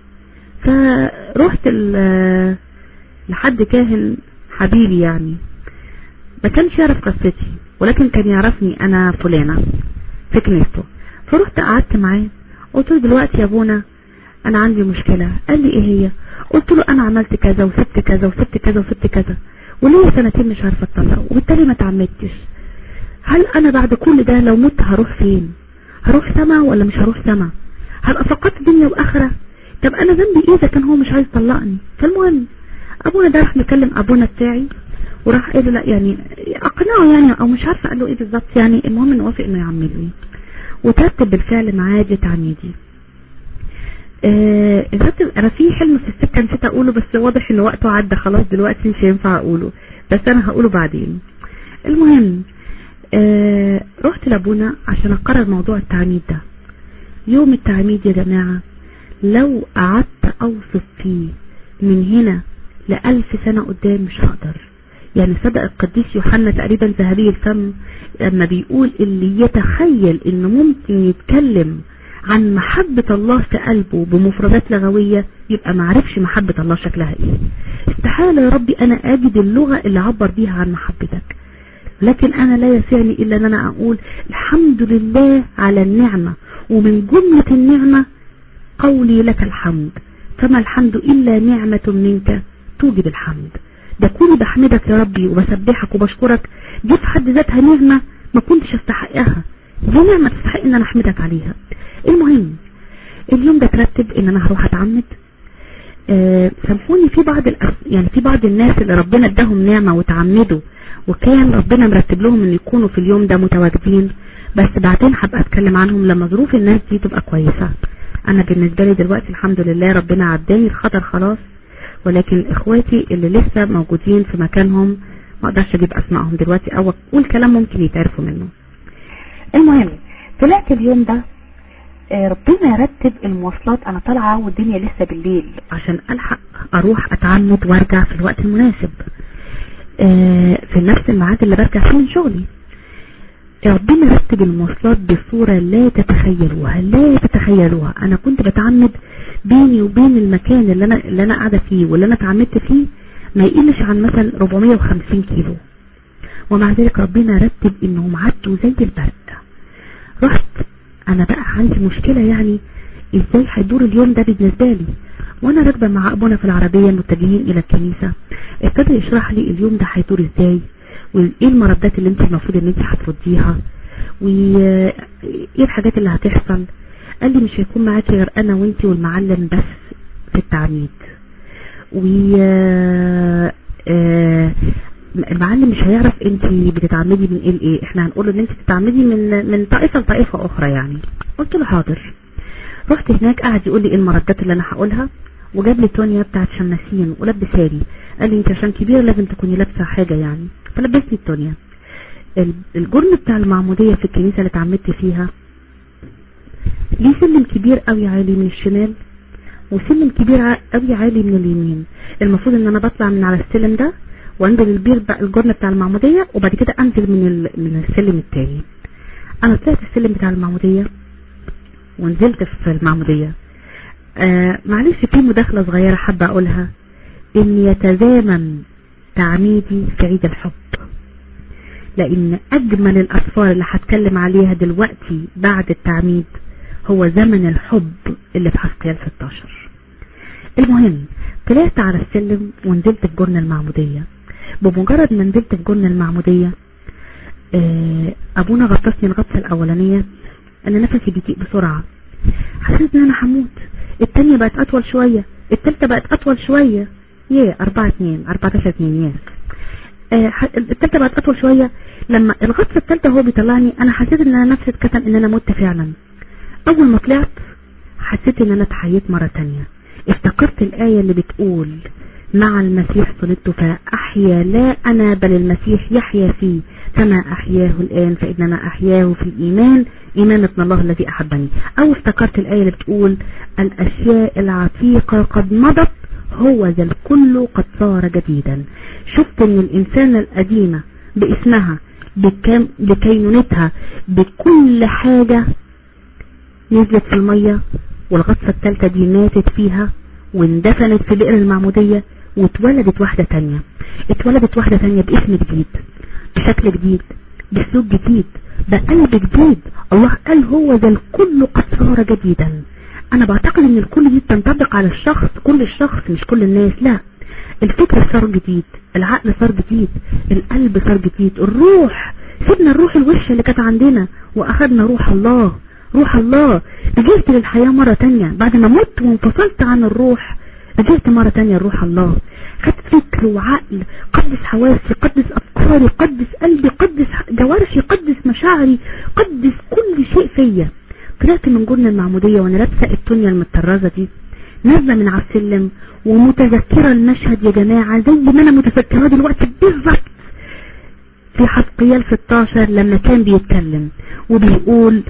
فروحت لحد كاهن حبيبي يعني ما كانش يعرف قصتي ولكن كان يعرفني انا فلانة في كنيسته فرحت قعدت معاه قلت له دلوقتي يا ابونا انا عندي مشكلة قال لي ايه هي قلت له انا عملت كذا وسبت كذا وسبت كذا وسبت كذا وليه سنتين مش عارفة اتطلق وبالتالي ما تعمدتش هل انا بعد كل ده لو مت هروح فين هروح سما ولا مش هروح سما هبقى فقدت دنيا واخرة طب انا ذنبي ايه اذا كان هو مش عايز يطلقني فالمهم ابونا ده راح نكلم ابونا بتاعي وراح قال له لا يعني اقنعه يعني او مش عارفه قال له ايه بالظبط يعني المهم انه وافق انه يعمدني وترتب بالفعل معاه تعميدي آه انا في حلم في السكه نسيت اقوله بس واضح ان وقته عدى خلاص دلوقتي مش هينفع اقوله بس انا هقوله بعدين المهم آه رحت لابونا عشان اقرر موضوع التعميد ده يوم التعميد يا جماعه لو قعدت اوصف فيه من هنا لألف سنة قدام مش هقدر يعني صدق القديس يوحنا تقريبا ذهبي الفم لما بيقول اللي يتخيل انه ممكن يتكلم عن محبة الله في قلبه بمفردات لغوية يبقى معرفش محبة الله شكلها ايه استحالة يا ربي انا اجد اللغة اللي عبر بيها عن محبتك لكن انا لا يسعني الا ان انا اقول الحمد لله على النعمة ومن جملة النعمة قولي لك الحمد فما الحمد الا نعمة منك توجب الحمد ده كوني بحمدك يا ربي وبسبحك وبشكرك دي في حد ذاتها نعمة ما كنتش استحقها دي نعمة تستحق ان انا احمدك عليها المهم اليوم ده ترتب ان انا هروح اتعمد آه سامحوني في بعض الأس... يعني في بعض الناس اللي ربنا اداهم نعمة وتعمدوا وكان ربنا مرتب لهم ان يكونوا في اليوم ده متواجدين بس بعدين هبقى اتكلم عنهم لما ظروف الناس دي تبقى كويسة انا بالنسبة لي دلوقتي الحمد لله ربنا عداني الخطر خلاص ولكن اخواتي اللي لسه موجودين في مكانهم ما اقدرش اجيب اسمائهم دلوقتي او اقول كلام ممكن يتعرفوا منه المهم طلعت اليوم ده ربنا يرتب المواصلات انا طالعة والدنيا لسه بالليل عشان الحق اروح اتعمد وارجع في الوقت المناسب في نفس الميعاد اللي برجع فيه من شغلي ربنا رتب المواصلات بصورة لا تتخيلوها لا تتخيلوها انا كنت بتعمد بيني وبين المكان اللي انا اللي انا قاعده فيه واللي انا اتعمدت فيه ما يقلش عن مثلا 450 كيلو ومع ذلك ربنا رتب انهم عدوا زي البرق رحت انا بقى عندي مشكلة يعني ازاي هيدور اليوم ده بالنسبة لي وانا راكبه مع ابونا في العربية متجهين الى الكنيسة ابتدى يشرح لي اليوم ده هيدور ازاي وايه المردات اللي انت المفروض ان انت هترديها وايه الحاجات اللي هتحصل قال لي مش هيكون معاكي غير انا وانت والمعلم بس في التعميد و المعلم مش هيعرف انت بتتعمدي من ايه لايه احنا هنقول له ان انت بتتعمدي من من طائفه لطائفه اخرى يعني قلت له حاضر رحت هناك قعد يقول لي ايه المردات اللي انا هقولها وجاب لي تونيا بتاعت شماسين ولبسها لي قال لي انت عشان كبيره لازم تكوني لابسه حاجه يعني فلبسني التونيا الجرن بتاع المعموديه في الكنيسه اللي اتعمدت فيها ليه سلم كبير قوي عالي من الشمال وسلم كبير قوي عالي من اليمين المفروض ان انا بطلع من على السلم ده وانزل البير بقى الجرن بتاع المعمودية وبعد كده انزل من من السلم التاني انا طلعت السلم بتاع المعمودية ونزلت في المعمودية آه معلش في مداخلة صغيرة حابة اقولها ان يتزامن تعميدي في عيد الحب لان اجمل الاسفار اللي هتكلم عليها دلوقتي بعد التعميد هو زمن الحب اللي في حسقيال 16 المهم طلعت على السلم ونزلت في جرن المعمودية بمجرد ما نزلت في جرن المعمودية ابونا غطسني الغطسة الاولانية انا نفسي بيضيق بسرعة حسيت ان انا هموت التانية بقت اطول شوية التالتة بقت اطول شوية ياه اربعة اتنين اربعتاشر اتنين ياه التالتة بقت اطول شوية لما الغطسة التالتة هو بيطلعني انا حسيت ان انا نفسي اتكتم ان انا مت فعلا اول ما طلعت حسيت ان انا اتحييت مرة تانية افتكرت الآية اللي بتقول مع المسيح صلبت فأحيا لا أنا بل المسيح يحيا فيه كما أحياه الآن فإننا أحياه في الإيمان إيمان ابن الله الذي أحبني أو افتكرت الآية اللي بتقول الأشياء العتيقة قد مضت هو ذا الكل قد صار جديدا شفت ان الإنسانة القديمة باسمها بكم بكينونتها بكل حاجة نزلت في المية والغطسة الثالثة دي ماتت فيها واندفنت في بئر المعمودية واتولدت واحدة تانية اتولدت واحدة تانية باسم جديد بشكل جديد بسلوك جديد بقلب جديد الله قال هو ذا الكل قد صار جديدا انا بعتقد ان الكل دي تنطبق على الشخص كل الشخص مش كل الناس لا الفكر صار جديد العقل صار جديد القلب صار جديد الروح سيبنا الروح الوحشة اللي كانت عندنا واخدنا روح الله روح الله رجعت للحياة مرة تانية بعد ما مت وانفصلت عن الروح رجعت مرة تانية لروح الله خدت فكر وعقل قدس حواسي قدس أفكاري قدس قلبي قدس جوارحي قدس مشاعري قدس كل شيء فيا طلعت من جرن المعمودية وانا لابسة التونيا المطرزة دي نازلة من على السلم ومتذكرة المشهد يا جماعة زي ما انا متذكرة دلوقتي بالظبط في حسقيال 16 لما كان بيتكلم وبيقول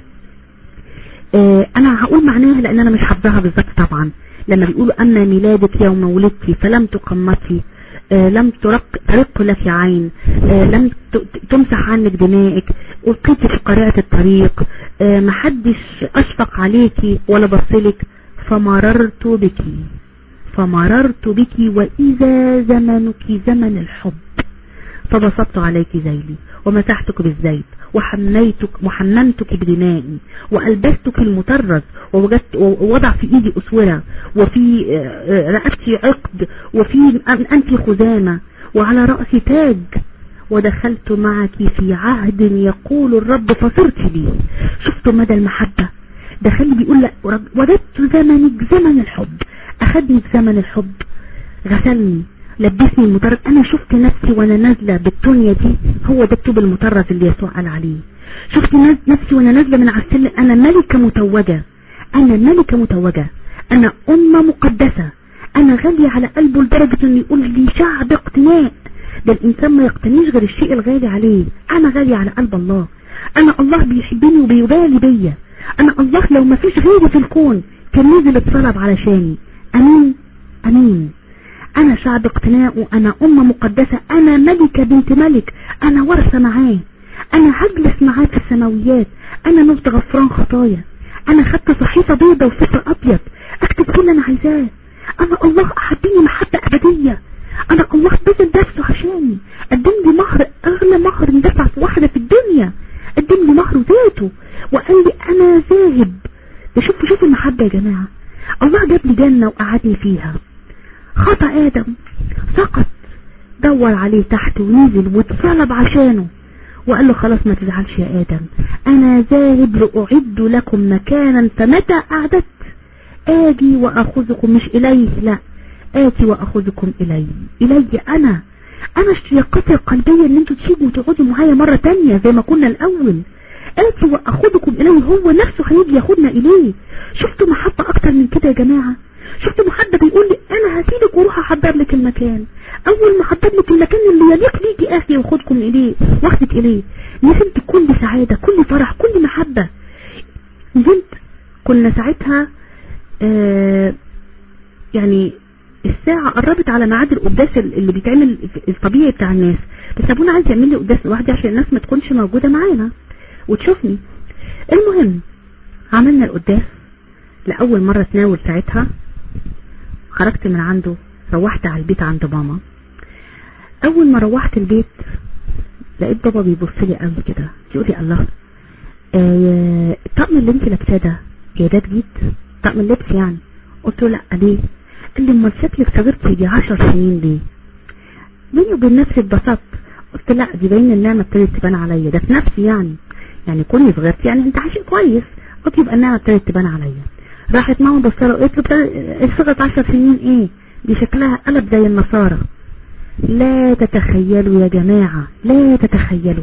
اه انا هقول معناها لان انا مش حافظاها بالظبط طبعا لما بيقولوا اما ميلادك يوم ولدتي فلم تقمتي اه لم ترق, ترق لك عين اه لم تمسح عنك دمائك ألقيتي في قارعة الطريق محدش أشفق عليكي ولا بصلك فمررت بك فمررت بك وإذا زمنك زمن الحب فبسطت عليك ذيلي ومسحتك بالزيت وحميتك وحممتك بدمائي وألبستك المطرز ووجدت ووضع في إيدي أسورة وفي رقبتي عقد وفي أنفي خزامة وعلى رأسي تاج ودخلت معك في عهد يقول الرب فصرت بي شفتوا مدى المحبة دخل بيقول لك وجدت زمنك زمن الحب اخدني في زمن الحب غسلني لبسني المطرز انا شفت نفسي وانا نازلة بالدنيا دي هو ده الطوب المطرز اللي يسوع قال عليه شفت نفسي وانا نازلة من على السلم انا ملكة متوجة انا ملكة متوجة انا امة مقدسة انا غالية على قلبه لدرجة انه يقول لي شعب اقتناء ده الانسان ما يقتنيش غير الشيء الغالي عليه انا غالية على قلب الله انا الله بيحبني وبيبالي بيا انا الله لو ما فيش غيري في الكون كان نزل اتصلب علشاني امين امين انا شعب اقتناء وانا امة مقدسة انا ملكة بنت ملك انا ورثة معاه انا هجلس معاه في السماويات انا نفط غفران خطايا انا خدت صحيفة بيضة وسفر ابيض اكتب كل اللي انا عايزاه انا الله احبني محبة ابدية انا الله بذل نفسه عشاني قدم لي مهر اغلى مهر اندفع في واحدة في الدنيا قدم لي مهر ذاته وقال لي انا ذاهب شوفوا شوفوا المحبة يا جماعة الله جاب لي جنة وقعدني فيها خطأ آدم سقط دور عليه تحت ونزل واتصلب عشانه وقال له خلاص ما تزعلش يا آدم أنا ذاهب لأعد لكم مكانا فمتى أعددت آجي وأخذكم مش إليه لا آتي وأخذكم إلي إلي أنا أنا اشتياقاتي القلبية إن انتوا تيجوا وتقعدوا معايا مرة تانية زي ما كنا الأول آتي وأخذكم إليه هو نفسه هيجي ياخدنا إليه شفتوا محبة أكتر من كده يا جماعة شفت محدد بيقول لي انا هسيبك واروح احضر لك المكان اول ما احضر لك المكان اللي يليق ليكي اخي واخدكم اليه واخدك اليه نزلت كل سعادة كل فرح كل محبة نزلت كنا ساعتها آه يعني الساعة قربت على ميعاد القداس اللي بيتعمل الطبيعي بتاع الناس بس ابونا عايز يعمل لي قداس لوحدي عشان الناس ما تكونش موجودة معانا وتشوفني المهم عملنا القداس لأول مرة تناول ساعتها خرجت من عنده روحت على البيت عند ماما اول ما روحت البيت لقيت بابا بيبص لي قوي كده يقول لي الله آه الطقم اللي انت لابساه ده جايباه جديد طقم اللبس يعني قلت له لا ليه قال لي امال شكلك صغرت يجي 10 سنين ليه بيني وبين نفسي اتبسطت قلت لا دي باين النعمه ابتدت تبان عليا ده في نفسي يعني يعني كوني صغرت يعني انت عايش كويس قلت يبقى النعمه ابتدت تبان عليا راحت ماما بصره قلت له صغرت 10 سنين ايه دي شكلها قلب زي النصارى لا تتخيلوا يا جماعة لا تتخيلوا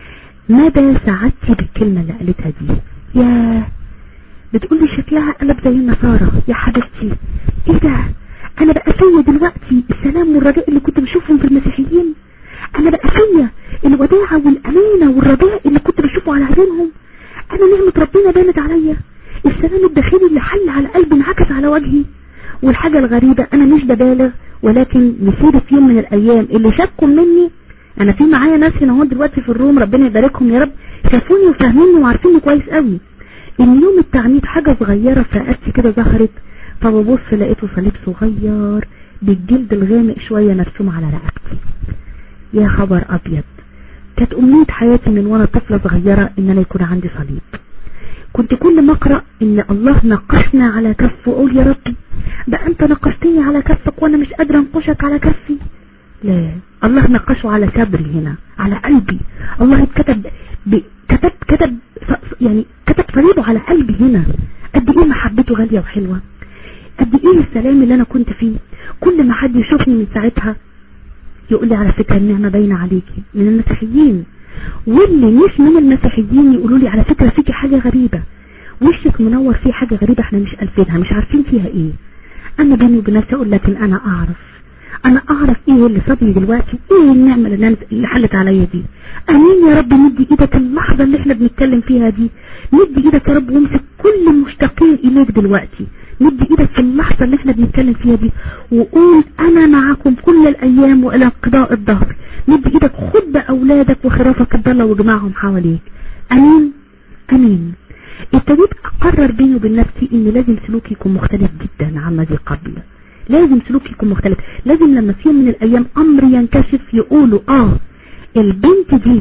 مدى سعادتي بالكلمة اللي قالتها دي يا بتقولي شكلها قلب زي النصارى يا حبيبتي ايه ده انا بقى فيا دلوقتي السلام والرجاء اللي كنت بشوفهم في المسيحيين انا بقى فيا الوداعة والامانة والرجاء اللي كنت بشوفه على عينهم انا نعمة ربنا بانت عليا السلام الداخلي اللي حل على قلبي انعكس على وجهي والحاجة الغريبة انا مش ببالغ ولكن نسيب في يوم من الايام اللي شكوا مني انا في معايا ناس هنا هو دلوقتي في الروم ربنا يباركهم يا رب شافوني وفاهميني وعارفيني كويس قوي ان يوم التعميد حاجة صغيرة في رقبتي كده ظهرت فببص لقيته صليب صغير بالجلد الغامق شوية مرسوم على رقبتي يا خبر ابيض كانت امنية حياتي من وانا طفلة صغيرة ان انا يكون عندي صليب كنت كل ما اقرأ ان الله نقشنا على كف واقول يا ربي ده انت نقشتني على كفك وانا مش قادرة انقشك على كفي لا الله نقشه على صدري هنا على قلبي الله اتكتب ب... كتب كتب يعني كتب صليبه على قلبي هنا قد ايه محبته غالية وحلوة قد ايه السلام اللي انا كنت فيه كل ما حد يشوفني من ساعتها يقول لي على فكرة النعمة باينة عليكي من المسيحيين واللي مش من المسيحيين يقولوا لي على فكرة فيكي حاجة غريبة وشك منور فيه حاجة غريبة احنا مش ألفينها مش عارفين فيها ايه انا بيني وبنفسي اقول لكن انا اعرف انا اعرف ايه اللي صابني دلوقتي ايه النعمة اللي, اللي حلت عليا دي امين يا رب مدي ايدك اللحظة اللي احنا بنتكلم فيها دي مدي ايدك يا رب وامسك كل المشتاقين اليك دلوقتي مدي ايدك في اللحظة اللي احنا بنتكلم فيها دي وقول انا معكم كل الايام والى انقضاء الظهر مدي ايدك خد باولادك وخرافك الضالة واجمعهم حواليك امين امين ابتديت اقرر بيني وبين نفسي ان لازم سلوكي يكون مختلف جدا عما ذي قبل لازم سلوكي يكون مختلف لازم لما في يوم من الايام امر ينكشف يقولوا اه البنت دي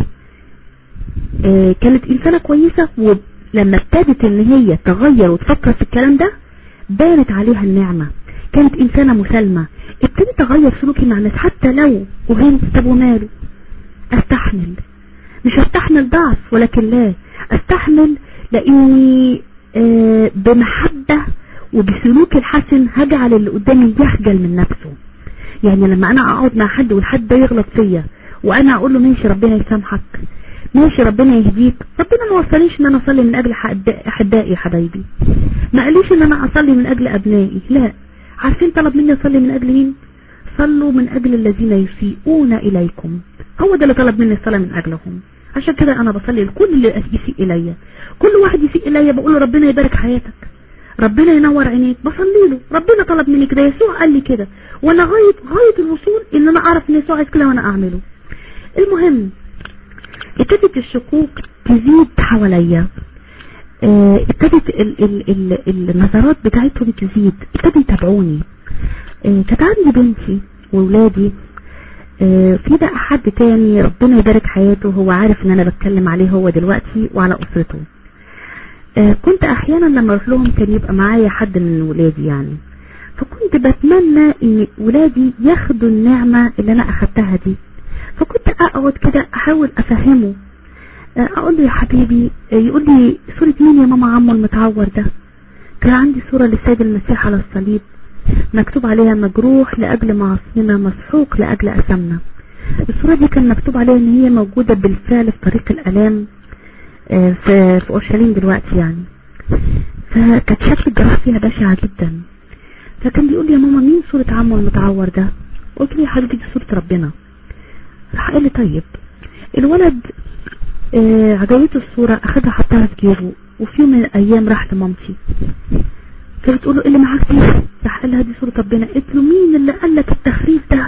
آه كانت انسانة كويسة ولما ابتدت ان هي تغير وتفكر في الكلام ده بانت عليها النعمة كانت انسانة مسالمة ابتديت اغير سلوكي مع الناس حتى لو وهنت طب وماله استحمل مش استحمل ضعف ولكن لا استحمل لاني آه بمحبة وبسلوك الحسن هجعل اللي قدامي يخجل من نفسه يعني لما انا اقعد مع حد والحد ده يغلط فيا وانا اقول له ماشي ربنا يسامحك ماشي ربنا يهديك ربنا ما وصليش ان انا اصلي من اجل احبائي يا حبايبي ما قاليش ان انا اصلي من اجل ابنائي لا عارفين طلب مني اصلي من اجل مين صلوا من اجل الذين يسيئون اليكم هو ده اللي طلب مني الصلاة من اجلهم عشان كده انا بصلي لكل اللي يسيء الي كل واحد يسيء الي بقول له ربنا يبارك حياتك ربنا ينور عينيك بصلي له ربنا طلب مني كده يسوع قال لي كده وانا غاية غاية الوصول ان انا اعرف ان يسوع عايز كده وانا اعمله المهم ابتدت الشكوك تزيد حواليا اه ابتدت ال ال ال النظرات بتاعتهم تزيد ابتدوا يتابعوني اه كانت عندي بنتي وولادي اه في بقى حد تاني ربنا يبارك حياته هو عارف ان انا بتكلم عليه هو دلوقتي وعلى اسرته كنت احيانا لما اروح لهم كان يبقى معايا حد من ولادي يعني فكنت بتمنى ان ولادي ياخدوا النعمة اللي انا اخدتها دي فكنت اقعد كده احاول افهمه اقول له يا حبيبي يقول لي صورة مين يا ماما عمو المتعور ده كان عندي صورة للسيد المسيح على الصليب مكتوب عليها مجروح لأجل معصينا مسحوق لأجل أسمنا الصورة دي كان مكتوب عليها ان هي موجودة بالفعل في طريق الألام في في اورشليم دلوقتي يعني فكانت شكل الجراح فيها بشعة جدا فكان بيقول لي يا ماما مين صورة عمو المتعور ده قلت له يا حبيبي دي صورة ربنا راح قال لي طيب الولد آه عجبته الصورة اخدها حطها في جيبه وفي يوم من الايام راح لمامتي فبتقول له ايه اللي معاك دي راح قال لها دي صورة ربنا قلت له مين اللي قال لك التخريف ده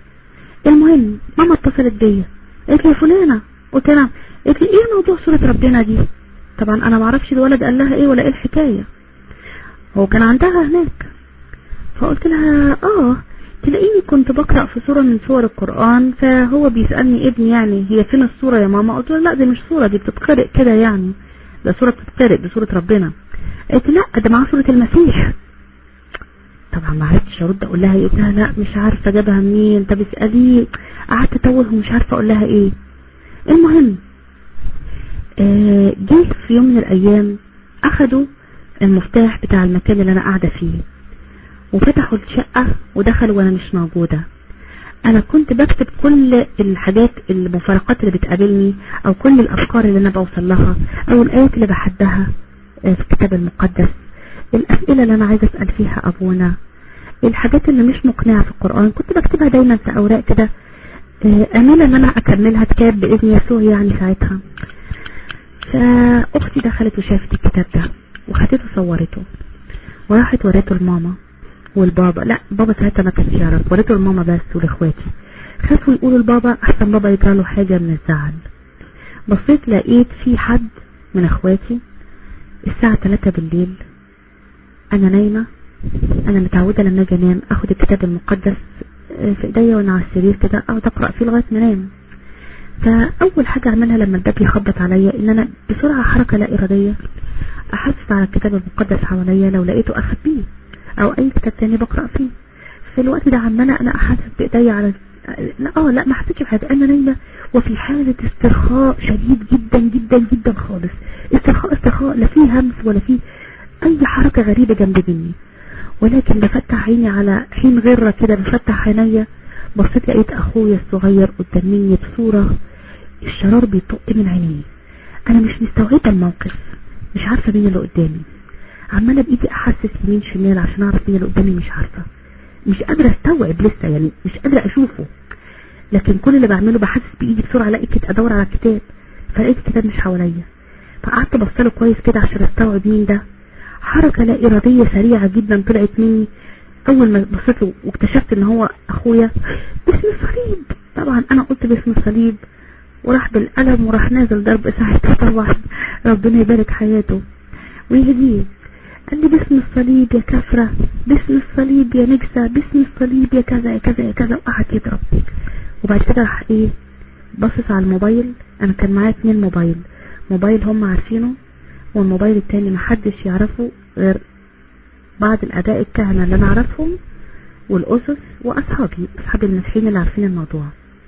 المهم ماما اتصلت بيا قالت لي يا فلانة قلت لها قالت لي ايه موضوع صورة ربنا دي طبعا انا ما اعرفش الولد قال لها ايه ولا ايه الحكاية هو كان عندها هناك فقلت لها اه تلاقيني كنت بقرأ في صورة من صور القرآن فهو بيسألني ابني يعني هي فين الصورة يا ماما قلت له لا دي مش صورة دي بتتقرأ كده يعني ده صورة بتتقرأ دي صورة ربنا قالت لا ده معاه صورة المسيح طبعا ما عرفتش ارد اقول لها ايه لها لا مش عارفة جابها منين طب اسأليه قعدت اتوه ومش عارفة اقول لها ايه المهم آه جه في يوم من الايام اخدوا المفتاح بتاع المكان اللي انا قاعدة فيه وفتحوا الشقة ودخلوا وانا مش موجودة انا كنت بكتب كل الحاجات المفارقات اللي بتقابلني او كل الافكار اللي انا بوصل لها او الايات اللي بحدها في الكتاب المقدس الاسئلة اللي انا عايزة اسأل فيها ابونا الحاجات اللي مش مقنعة في القرآن كنت بكتبها دايما في اوراق كده امانة ان انا اكملها كتاب باذن يسوع يعني ساعتها فاختي دخلت وشافت الكتاب ده وخدته صورته وراحت وريته لماما والبابا لا بابا ساعتها ما كانش يعرف وريته لماما بس ولاخواتي خافوا يقولوا لبابا احسن بابا يجرى له حاجه من الزعل بصيت لقيت في حد من اخواتي الساعه 3 بالليل انا نايمه انا متعوده لما اجي انام اخد الكتاب المقدس في ايديا وانا على السرير كده اقعد اقرا فيه لغايه ما انام فاول حاجه اعملها لما الباب يخبط عليا ان انا بسرعه حركه لا اراديه احسس على الكتاب المقدس حواليا لو لقيته اخبيه او اي كتاب تاني بقرأ فيه في الوقت ده عمالة انا احاسس بايديا على لا اه لا ما حسيتش بحاجة انا نايمة وفي حالة استرخاء شديد جدا جدا جدا خالص استرخاء استرخاء لا فيه همس ولا فيه اي حركة غريبة جنب مني ولكن بفتح عيني على حين غرة كده بفتح عينيا بصيت لقيت اخويا الصغير قدام مني بصورة الشرار بيطق من عينيه انا مش مستوعبة الموقف مش عارفة مين اللي قدامي عمالة بايدي احسس يمين شمال عشان اعرف مين اللي قدامي مش عارفة مش قادرة استوعب لسه يعني مش قادرة اشوفه لكن كل اللي بعمله بحسس بايدي بسرعة الاقي كده ادور على الكتاب فلقيت الكتاب مش حواليا فقعدت بصله كويس كده عشان استوعب مين ده حركة لا ارادية سريعة جدا طلعت مني اول ما بصيت له واكتشفت ان هو اخويا باسم الصليب طبعا انا قلت باسم الصليب وراح بالقلم وراح نازل ضرب ساعتها طبعا ربنا يبارك حياته ويهديه قال لي باسم الصليب يا كفرة باسم الصليب يا نجسة باسم الصليب يا كذا يا كذا يا كذا وقعد يضرب وبعد كده راح ايه بصص على الموبايل انا كان معايا اتنين موبايل موبايل هم عارفينه والموبايل التاني محدش يعرفه غير بعض الاداء الكهنة اللي انا اعرفهم والاسس واصحابي اصحابي المسيحيين اللي عارفين الموضوع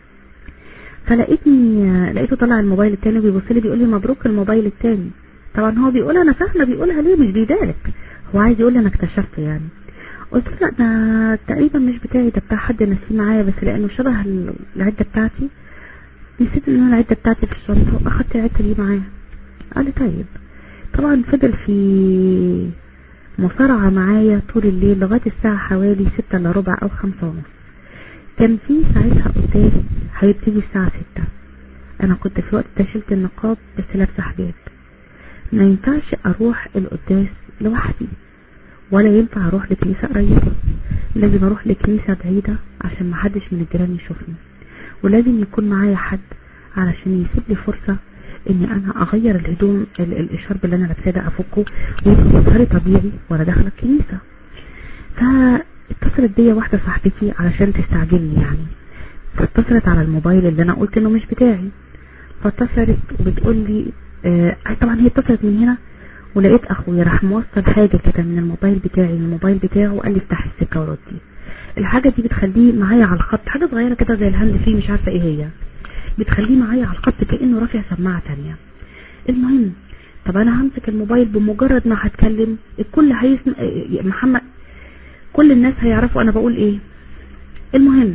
فلقيتني لقيته طلع الموبايل التاني وبيبص لي بيقول لي مبروك الموبايل التاني طبعا هو بيقولها انا فاهمه بيقولها ليه مش بيدارك هو عايز يقول لي انا اكتشفته يعني قلت له لا ده تقريبا مش بتاعي ده بتاع حد نسيه معايا بس لانه شبه العده بتاعتي نسيت ان انا العده بتاعتي في الشنطه واخدت العده دي معايا قال لي طيب طبعا فضل في مصارعة معايا طول الليل لغاية الساعة حوالي ستة الا ربع او خمسة ونص كان في ساعتها قدام هيبتدي الساعة ستة انا كنت في وقت ده شلت النقاب بس لابسة حجاب ما ينفعش اروح القداس لوحدي ولا ينفع اروح لكنيسة قريبة لازم اروح لكنيسة بعيدة عشان محدش من الجيران يشوفني ولازم يكون معايا حد علشان يسيب لي فرصة اني انا اغير الهدوم الشرب اللي انا لابساه ده افكه ويبقى مظهري طبيعي وانا داخله الكنيسه فاتصلت بيا واحده صاحبتي علشان تستعجلني يعني فاتصلت على الموبايل اللي انا قلت انه مش بتاعي فاتصلت وبتقول لي آه طبعا هي اتصلت من هنا ولقيت اخويا راح موصل حاجه كده من الموبايل بتاعي للموبايل بتاعه وقال لي افتح السكه وردي الحاجه دي بتخليه معايا على الخط حاجه صغيره كده زي الهاند فري مش عارفه ايه هي بتخليه معايا على الخط كأنه رافع سماعة تانية المهم طب انا همسك الموبايل بمجرد ما هتكلم الكل هيسمع محمد كل الناس هيعرفوا انا بقول ايه المهم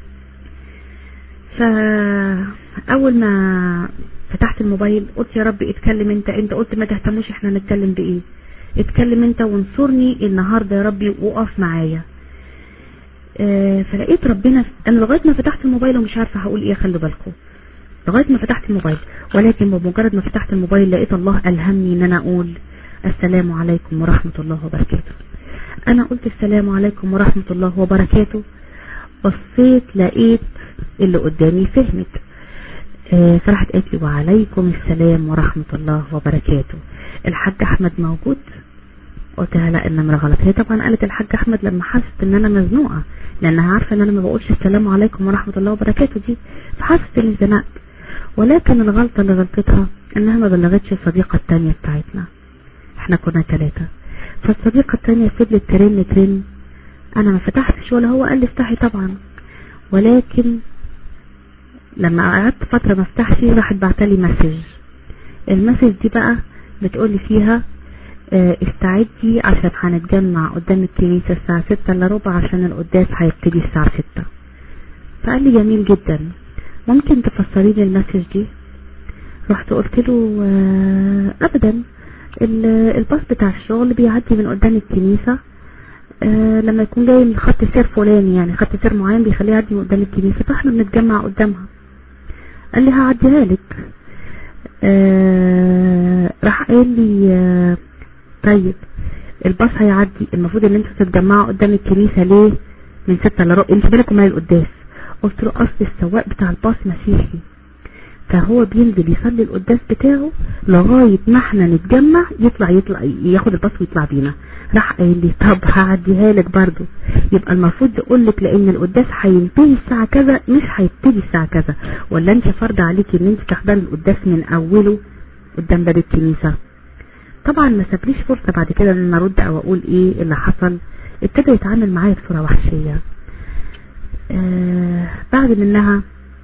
فاول ما فتحت الموبايل قلت يا رب اتكلم انت انت قلت ما تهتموش احنا نتكلم بايه اتكلم انت وانصرني النهاردة يا ربي وقف معايا اه فلقيت ربنا انا لغاية ما فتحت الموبايل ومش عارفة هقول ايه خلوا بالكم لغاية ما فتحت الموبايل ولكن بمجرد ما فتحت الموبايل لقيت الله ألهمني ان انا اقول السلام عليكم ورحمة الله وبركاته انا قلت السلام عليكم ورحمة الله وبركاته بصيت لقيت اللي قدامي فهمت آه فراحت قالت لي وعليكم السلام ورحمة الله وبركاته الحاج احمد موجود قلت لها لا النمرة غلط هي طبعا قالت الحاج احمد لما حست ان انا مزنوقة لانها عارفة ان انا ما بقولش السلام عليكم ورحمة الله وبركاته دي فحست اني زنقت ولكن الغلطة اللي غلطتها انها ما بلغتش الصديقة التانية بتاعتنا احنا كنا ثلاثة فالصديقة التانية فضلت ترن ترن انا ما فتحتش ولا هو قال لي افتحي طبعا ولكن لما قعدت فترة ما افتحش راحت بعتلي مسج المسج دي بقى بتقولي فيها اه استعدي عشان هنتجمع قدام الكنيسة الساعة ستة الا ربع عشان القداس هيبتدي الساعة ستة فقال لي جميل جدا ممكن تفسري لي المسج دي رحت قلت له اه ابدا الباص بتاع الشغل بيعدي من قدام الكنيسة اه لما يكون جاي من خط سير فلاني يعني خط سير معين بيخليه يعدي من قدام الكنيسة فاحنا بنتجمع قدامها قال لي هعديها لك اه راح قال لي اه طيب الباص هيعدي المفروض ان انتوا تتجمعوا قدام الكنيسة ليه من ستة لربع انت بالكم من القداس قلت له اصل السواق بتاع الباص مسيحي فهو بينزل يصلي القداس بتاعه لغاية ما احنا نتجمع يطلع يطلع ياخد الباص ويطلع بينا راح قايل لي طب هعديها لك برضو يبقى المفروض اقول لك لان القداس هينتهي الساعة كذا مش هيبتدي الساعة كذا ولا انت فرض عليكي ان انت تحضري القداس من اوله قدام باب الكنيسة طبعا ما سابليش فرصة بعد كده ان انا ارد او اقول ايه اللي حصل ابتدى يتعامل معايا بصورة وحشية آه بعد منها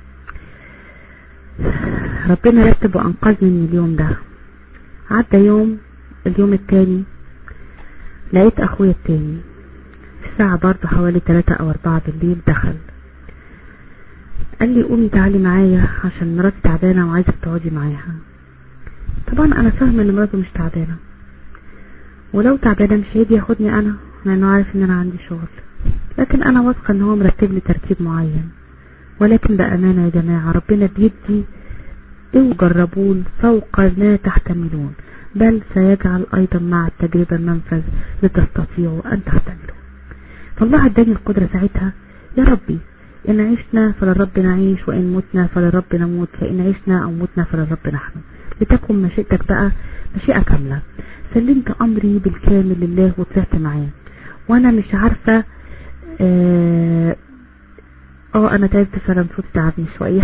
ربنا رتب وانقذني من اليوم ده عدى يوم اليوم التاني لقيت اخويا التاني الساعة برضه حوالي تلاتة او اربعة بالليل دخل قال لي قومي تعالي معايا عشان مراتي تعبانة وعايزك تقعدي معاها طبعا انا فاهمة ان مراته مش تعبانة ولو تعبانة مش هيجي ياخدني انا لانه عارف ان انا عندي شغل لكن انا واثقة ان هو مرتب لي ترتيب معين ولكن بأمانة يا جماعة ربنا بيدي اوعوا جربون فوق ما تحتملون بل سيجعل ايضا مع التجربة منفذ لتستطيعوا ان تحتملوا فالله اداني القدرة ساعتها يا ربي ان عشنا فللرب نعيش وان متنا فللرب نموت فان عشنا او متنا فللرب نحن لتكن مشيئتك بقى مشيئة كاملة سلمت امري بالكامل لله وطلعت معاه وانا مش عارفة اه, آه انا تعبت فعلا صوتي تعبني شوية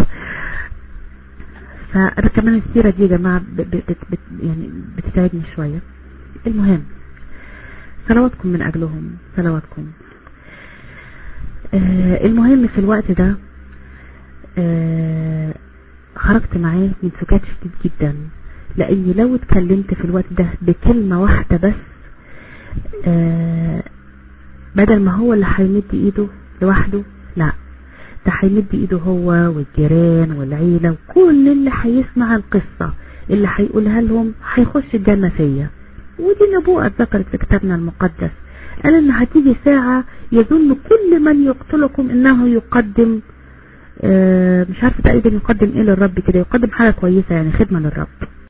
فانا كمان السيرة دي يا جماعة بت بت يعني بتتعبني شوية المهم صلواتكم من اجلهم صلواتكم آه المهم في الوقت ده آه خرجت معاه من سكات شديد جدا لاني لو اتكلمت في الوقت ده بكلمة واحدة بس آه بدل ما هو اللي هيمد ايده لوحده لا ده هيمد ايده هو والجيران والعيلة وكل اللي هيسمع القصة اللي هيقولها لهم هيخش الجنة فيا ودي نبوءة ذكرت في كتابنا المقدس قال ان هتيجي ساعة يظن كل من يقتلكم انه يقدم آه مش عارفة تقريبا يقدم ايه للرب كده يقدم حاجة كويسة يعني خدمة للرب